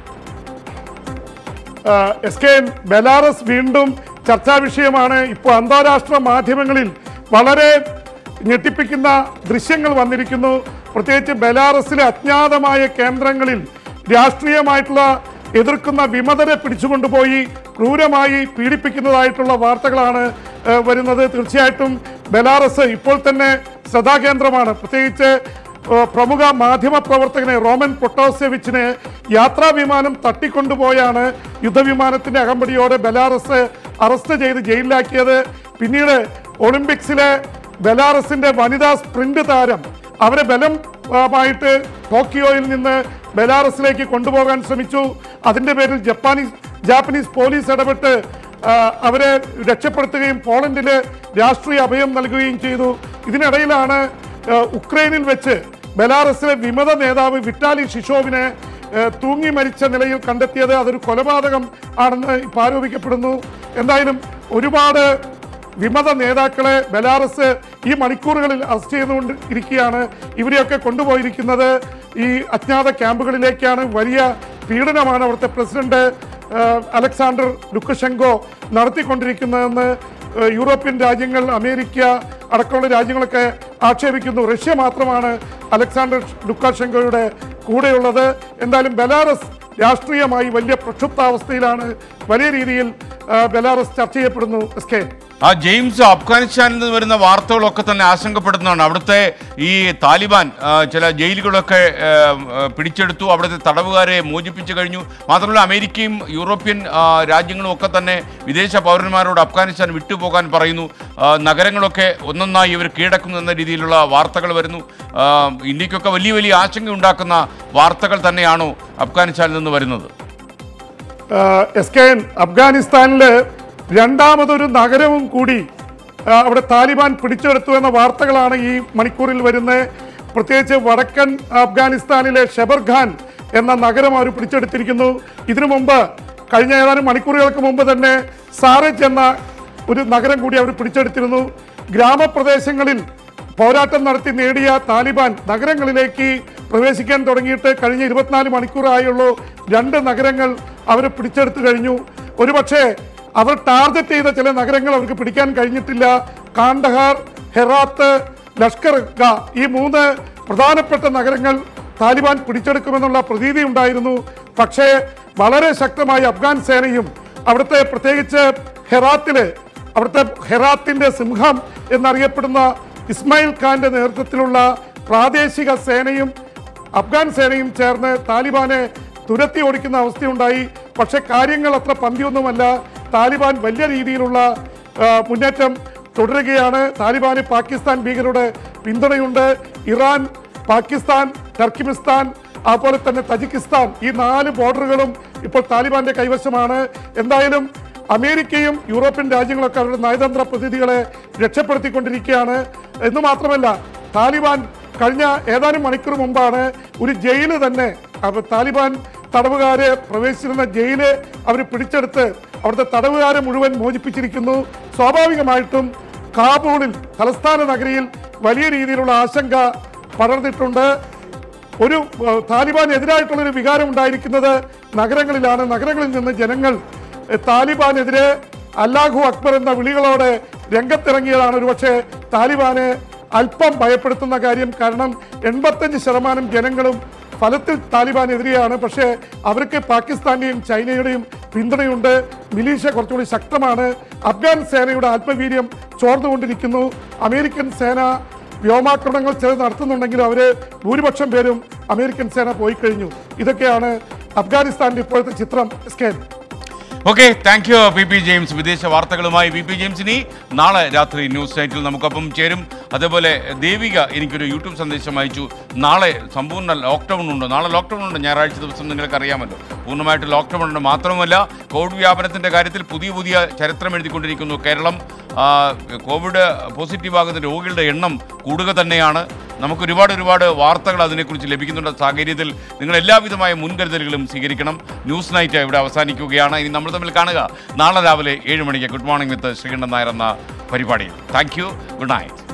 Speaker 15: ആഹ് എസ് കെ എൻ ബെലാറസ് വീണ്ടും ചർച്ചാ വിഷയമാണ് ഇപ്പോൾ അന്താരാഷ്ട്ര മാധ്യമങ്ങളിൽ വളരെ ഞെട്ടിപ്പിക്കുന്ന ദൃശ്യങ്ങൾ വന്നിരിക്കുന്നു പ്രത്യേകിച്ച് ബെലാറസിലെ അജ്ഞാതമായ കേന്ദ്രങ്ങളിൽ രാഷ്ട്രീയമായിട്ടുള്ള എതിർക്കുന്ന വിമതരെ പിടിച്ചുകൊണ്ടുപോയി ക്രൂരമായി പീഡിപ്പിക്കുന്നതായിട്ടുള്ള വാർത്തകളാണ് ആഹ് വരുന്നത് തീർച്ചയായിട്ടും ബെലാറസ് ഇപ്പോൾ തന്നെ ശ്രദ്ധാകേന്ദ്രമാണ് പ്രത്യേകിച്ച് ഏഹ് പ്രമുഖ മാധ്യമ പ്രവർത്തകനെ റോമൻ പൊട്ടോസെവിച്ചിനെ യാത്രാ വിമാനം തട്ടിക്കൊണ്ടുപോയാണ് യുദ്ധവിമാനത്തിന്റെ അകമ്പടിയോടെ ബെലാറസ് അറസ്റ്റ് ചെയ്ത് ജയിലിലാക്കിയത് പിന്നീട് ഒളിമ്പിക്സിലെ ബെലാറസിന്റെ വനിതാ സ്പ്രിന്റ് താരം അവരെ ബലം ആ, മായിട്ട് ടോക്കിയോയിൽ നിന്ന് ബെലാറസിലേക്ക് കൊണ്ടുപോകാൻ ശ്രമിച്ചു അതിന്റെ പേരിൽ ജപ്പാനീസ് ജാപ്പനീസ് പോലീസ് ഇടപെട്ട് ആ, അവരെ രക്ഷപ്പെടുത്തുകയും പോളണ്ടില് രാഷ്ട്രീയ അഭയം നൽകുകയും ചെയ്തു ഇതിനിടയിലാണ് ആ, ഉക്രൈനിൽ വെച്ച് ബെലാറസിലെ വിമത നേതാവ് വിറ്റാലി ഷിഷോവിനെ ആ, തൂങ്ങി മരിച്ച നിലയിൽ കണ്ടെത്തിയത് അതൊരു കൊലപാതകം ആണെന്ന് ഇപ്പോൾ ആരോപിക്കപ്പെടുന്നു എന്തായാലും ഒരുപാട് വിമത നേതാക്കളെ ബെലാറസ് ഈ മണിക്കൂറുകളിൽ അറസ്റ്റ് ചെയ്തുകൊണ്ട് ഇരിക്കുകയാണ് ഇവരെയൊക്കെ കൊണ്ടുപോയിരിക്കുന്നത് ഈ അജ്ഞാത ക്യാമ്പുകളിലേക്കാണ് വലിയ പീഡനമാണ് അവിടുത്തെ പ്രസിഡന്റ് ആ, അലക്സാണ്ടർ ലുക്കഷെങ്കോ നടത്തിക്കൊണ്ടിരിക്കുന്നതെന്ന് ആ, യൂറോപ്യൻ രാജ്യങ്ങൾ അമേരിക്ക അടക്കമുള്ള രാജ്യങ്ങളൊക്കെ ആക്ഷേപിക്കുന്നു റഷ്യ മാത്രമാണ് അലക്സാണ്ടർ ലുക്കാഷെങ്കോയുടെ കൂടെയുള്ളത് എന്തായാലും ബെലാറസ് രാഷ്ട്രീയമായി വലിയ പ്രക്ഷുബ്ധാവസ്ഥയിലാണ് വലിയ രീതിയിൽ ആ, ബെലാറസ് ചർച്ച ചെയ്യപ്പെടുന്നു എസ് കെ
Speaker 1: ആ ജെയിംസ് അഫ്ഗാനിസ്ഥാനിൽ നിന്ന് വരുന്ന വാർത്തകളൊക്കെ തന്നെ ആശങ്കപ്പെടുന്നതാണ് അവിടുത്തെ ഈ താലിബാൻ ആ, ചില ജയിലുകളൊക്കെ ആ, ആ, പിടിച്ചെടുത്തു അവിടുത്തെ തടവുകാരെ മോചിപ്പിച്ചു കഴിഞ്ഞു മാത്രമല്ല അമേരിക്കയും യൂറോപ്യൻ ആ, രാജ്യങ്ങളും ഒക്കെ തന്നെ വിദേശ പൗരന്മാരോട് അഫ്ഗാനിസ്ഥാൻ വിട്ടുപോകാൻ പറയുന്നു ആ, നഗരങ്ങളൊക്കെ ഒന്നൊന്നായി ഇവർ കീഴടക്കുന്നു എന്ന രീതിയിലുള്ള വാർത്തകൾ വരുന്നു ആ, ഇന്ത്യക്കൊക്കെ വലിയ വലിയ ആശങ്ക ഉണ്ടാക്കുന്ന വാർത്തകൾ തന്നെയാണോ അഫ്ഗാനിസ്ഥാനിൽ നിന്ന് വരുന്നത്
Speaker 15: എസ് കെ എൻ അഫ്ഗാനിസ്ഥാനിൽ രണ്ടാമതൊരു നഗരവും കൂടി ആ, അവിടെ താലിബാൻ പിടിച്ചെടുത്തു എന്ന വാർത്തകളാണ് ഈ മണിക്കൂറിൽ വരുന്നത് പ്രത്യേകിച്ച് വടക്കൻ അഫ്ഗാനിസ്ഥാനിലെ ഷെബർഖാൻ എന്ന നഗരം അവർ പിടിച്ചെടുത്തിരിക്കുന്നു ഇതിനു മുമ്പ് കഴിഞ്ഞ ഏതാനും മണിക്കൂറുകൾക്ക് മുമ്പ് തന്നെ സാറജ് എന്ന ഒരു നഗരം കൂടി അവർ പിടിച്ചെടുത്തിരുന്നു ഗ്രാമപ്രദേശങ്ങളിൽ പോരാട്ടം നടത്തി നേടിയ താലിബാൻ നഗരങ്ങളിലേക്ക് പ്രവേശിക്കാൻ തുടങ്ങിയിട്ട് കഴിഞ്ഞ ഇരുപത്തിനാല് മണിക്കൂറായുള്ളൂ രണ്ട് നഗരങ്ങൾ അവർ പിടിച്ചെടുത്തു കഴിഞ്ഞു ഒരുപക്ഷെ അവർ ടാർഗറ്റ് ചെയ്ത ചില നഗരങ്ങൾ അവർക്ക് പിടിക്കാൻ കഴിഞ്ഞിട്ടില്ല കാണ്ടഹാർ ഹെറാത്ത് ലഷ്കർ ഗ ഈ മൂന്ന് പ്രധാനപ്പെട്ട നഗരങ്ങൾ താലിബാൻ പിടിച്ചെടുക്കുമെന്നുള്ള പ്രതീതി ഉണ്ടായിരുന്നു പക്ഷേ വളരെ ശക്തമായി അഫ്ഗാൻ സേനയും അവിടുത്തെ പ്രത്യേകിച്ച് ഹെറാത്തില് അവിടുത്തെ ഹെറാത്തിന്റെ സിംഹം എന്നറിയപ്പെടുന്ന ഇസ്മായിൽ ഖാന്റെ നേതൃത്വത്തിലുള്ള പ്രാദേശിക സേനയും അഫ്ഗാൻ സേനയും ചേർന്ന് താലിബാനെ തുരത്തി ഓടിക്കുന്ന അവസ്ഥയുണ്ടായി പക്ഷെ കാര്യങ്ങൾ അത്ര പന്തിയൊന്നുമല്ല താലിബാൻ വലിയ രീതിയിലുള്ള ആ, മുന്നേറ്റം തുടരുകയാണ് താലിബാന് പാകിസ്ഥാൻ ഭീകരരുടെ പിന്തുണയുണ്ട് ഇറാൻ പാകിസ്ഥാൻ ടർക്കിമിസ്ഥാൻ അതുപോലെ തന്നെ തജിക്കിസ്ഥാൻ ഈ നാല് ബോർഡറുകളും ഇപ്പോൾ താലിബാന്റെ കൈവശമാണ് എന്തായാലും അമേരിക്കയും യൂറോപ്യൻ രാജ്യങ്ങളൊക്കെ അവരുടെ നയതന്ത്ര പ്രതിനിധികളെ രക്ഷപ്പെടുത്തിക്കൊണ്ടിരിക്കുകയാണ് എന്ന് മാത്രമല്ല താലിബാൻ കഴിഞ്ഞ ഏതാനും മണിക്കൂർ മുമ്പാണ് ഒരു ജയില് തന്നെ അവ- താലിബാൻ തടവുകാരെ പ്രവേശിച്ചിരുന്ന ജയില് അവർ പിടിച്ചെടുത്ത് അവിടുത്തെ തടവുകാരെ മുഴുവൻ മോചിപ്പിച്ചിരിക്കുന്നു സ്വാഭാവികമായിട്ടും കാബൂളിൽ തലസ്ഥാന നഗരിയിൽ വലിയ രീതിയിലുള്ള ആശങ്ക പടർന്നിട്ടുണ്ട് ഒരു ഏഹ്, താലിബാനെതിരായിട്ടുള്ള ഒരു വികാരം ഉണ്ടായിരിക്കുന്നത് നഗരങ്ങളിലാണ് നഗരങ്ങളിൽ നിന്ന് ജനങ്ങൾ ഏഹ്, താലിബാനെതിരെ അല്ലാഹു അക്ബർ എന്ന വിളികളോടെ രംഗത്തിറങ്ങിയതാണ് ഒരുപക്ഷെ താലിബാനെ അല്പം ഭയപ്പെടുത്തുന്ന കാര്യം കാരണം എൺപത്തഞ്ച് ശതമാനം ജനങ്ങളും ഫലത്തിൽ താലിബാനെതിരെയാണ് പക്ഷേ അവർക്ക് പാകിസ്ഥാന്റെയും ചൈനയുടെയും പിന്തുണയുണ്ട് മിലീഷ്യ കുറച്ചുകൂടി ശക്തമാണ് അഫ്ഗാൻ സേനയുടെ ആത്മവീര്യം ചോർന്നുകൊണ്ടിരിക്കുന്നു അമേരിക്കൻ സേന വ്യോമാക്രമണങ്ങൾ ചിലത് നടത്തുന്നുണ്ടെങ്കിലും അവര് ഭൂരിപക്ഷം പേരും അമേരിക്കൻ സേന പോയി കഴിഞ്ഞു ഇതൊക്കെയാണ് അഫ്ഗാനിസ്ഥാന്റെ ഇപ്പോഴത്തെ ചിത്രം സ്കേൻ
Speaker 1: okay thank you P P James വിദേശ വാർത്തകളുമായി പി പി ജെയിംസിനി നാളെ രാത്രി ന്യൂസ് നൈറ്റിൽ നമുക്കൊപ്പം ചേരും അതേപോലെ ദേവിക എനിക്കൊരു യൂട്യൂബ് സന്ദേശം അയച്ചു നാളെ സമ്പൂർണ്ണ ലോക്ക്ഡൗൺ ഉണ്ട് നാളെ ലോക്ക്ഡൗൺ ഉണ്ട് ഞായറാഴ്ച ദിവസം നിങ്ങൾക്ക് അറിയാമല്ലോ പൂർണ്ണമായിട്ട് ലോക്ക്ഡൗൺ ഉണ്ട് മാത്രമല്ല കോവിഡ് വ്യാപനത്തിൻ്റെ കാര്യത്തിൽ പുതിയ പുതിയ ചരിത്രം എഴുതിക്കൊണ്ടിരിക്കുന്നു കേരളം ആ, കോവിഡ് പോസിറ്റീവ് ആകുന്ന രോഗികളുടെ എണ്ണം കൂടുക തന്നെയാണ് നമുക്ക് ഒരുപാട് ഒരുപാട് വാർത്തകൾ അതിനെക്കുറിച്ച് ലഭിക്കുന്നുണ്ട് സാഹചര്യത്തിൽ നിങ്ങൾ എല്ലാവിധമായ മുൻകരുതലുകളും സ്വീകരിക്കണം ന്യൂസ് നൈറ്റ് ഇവിടെ അവസാനിക്കുകയാണ് ഇനി നമ്മൾ തമ്മിൽ കാണുക നാളെ രാവിലെ ഏഴ് മണിക്ക് good morning with Sreekandan Nair എന്ന പരിപാടിയിൽ താങ്ക് യു ഗുഡ് നൈറ്റ്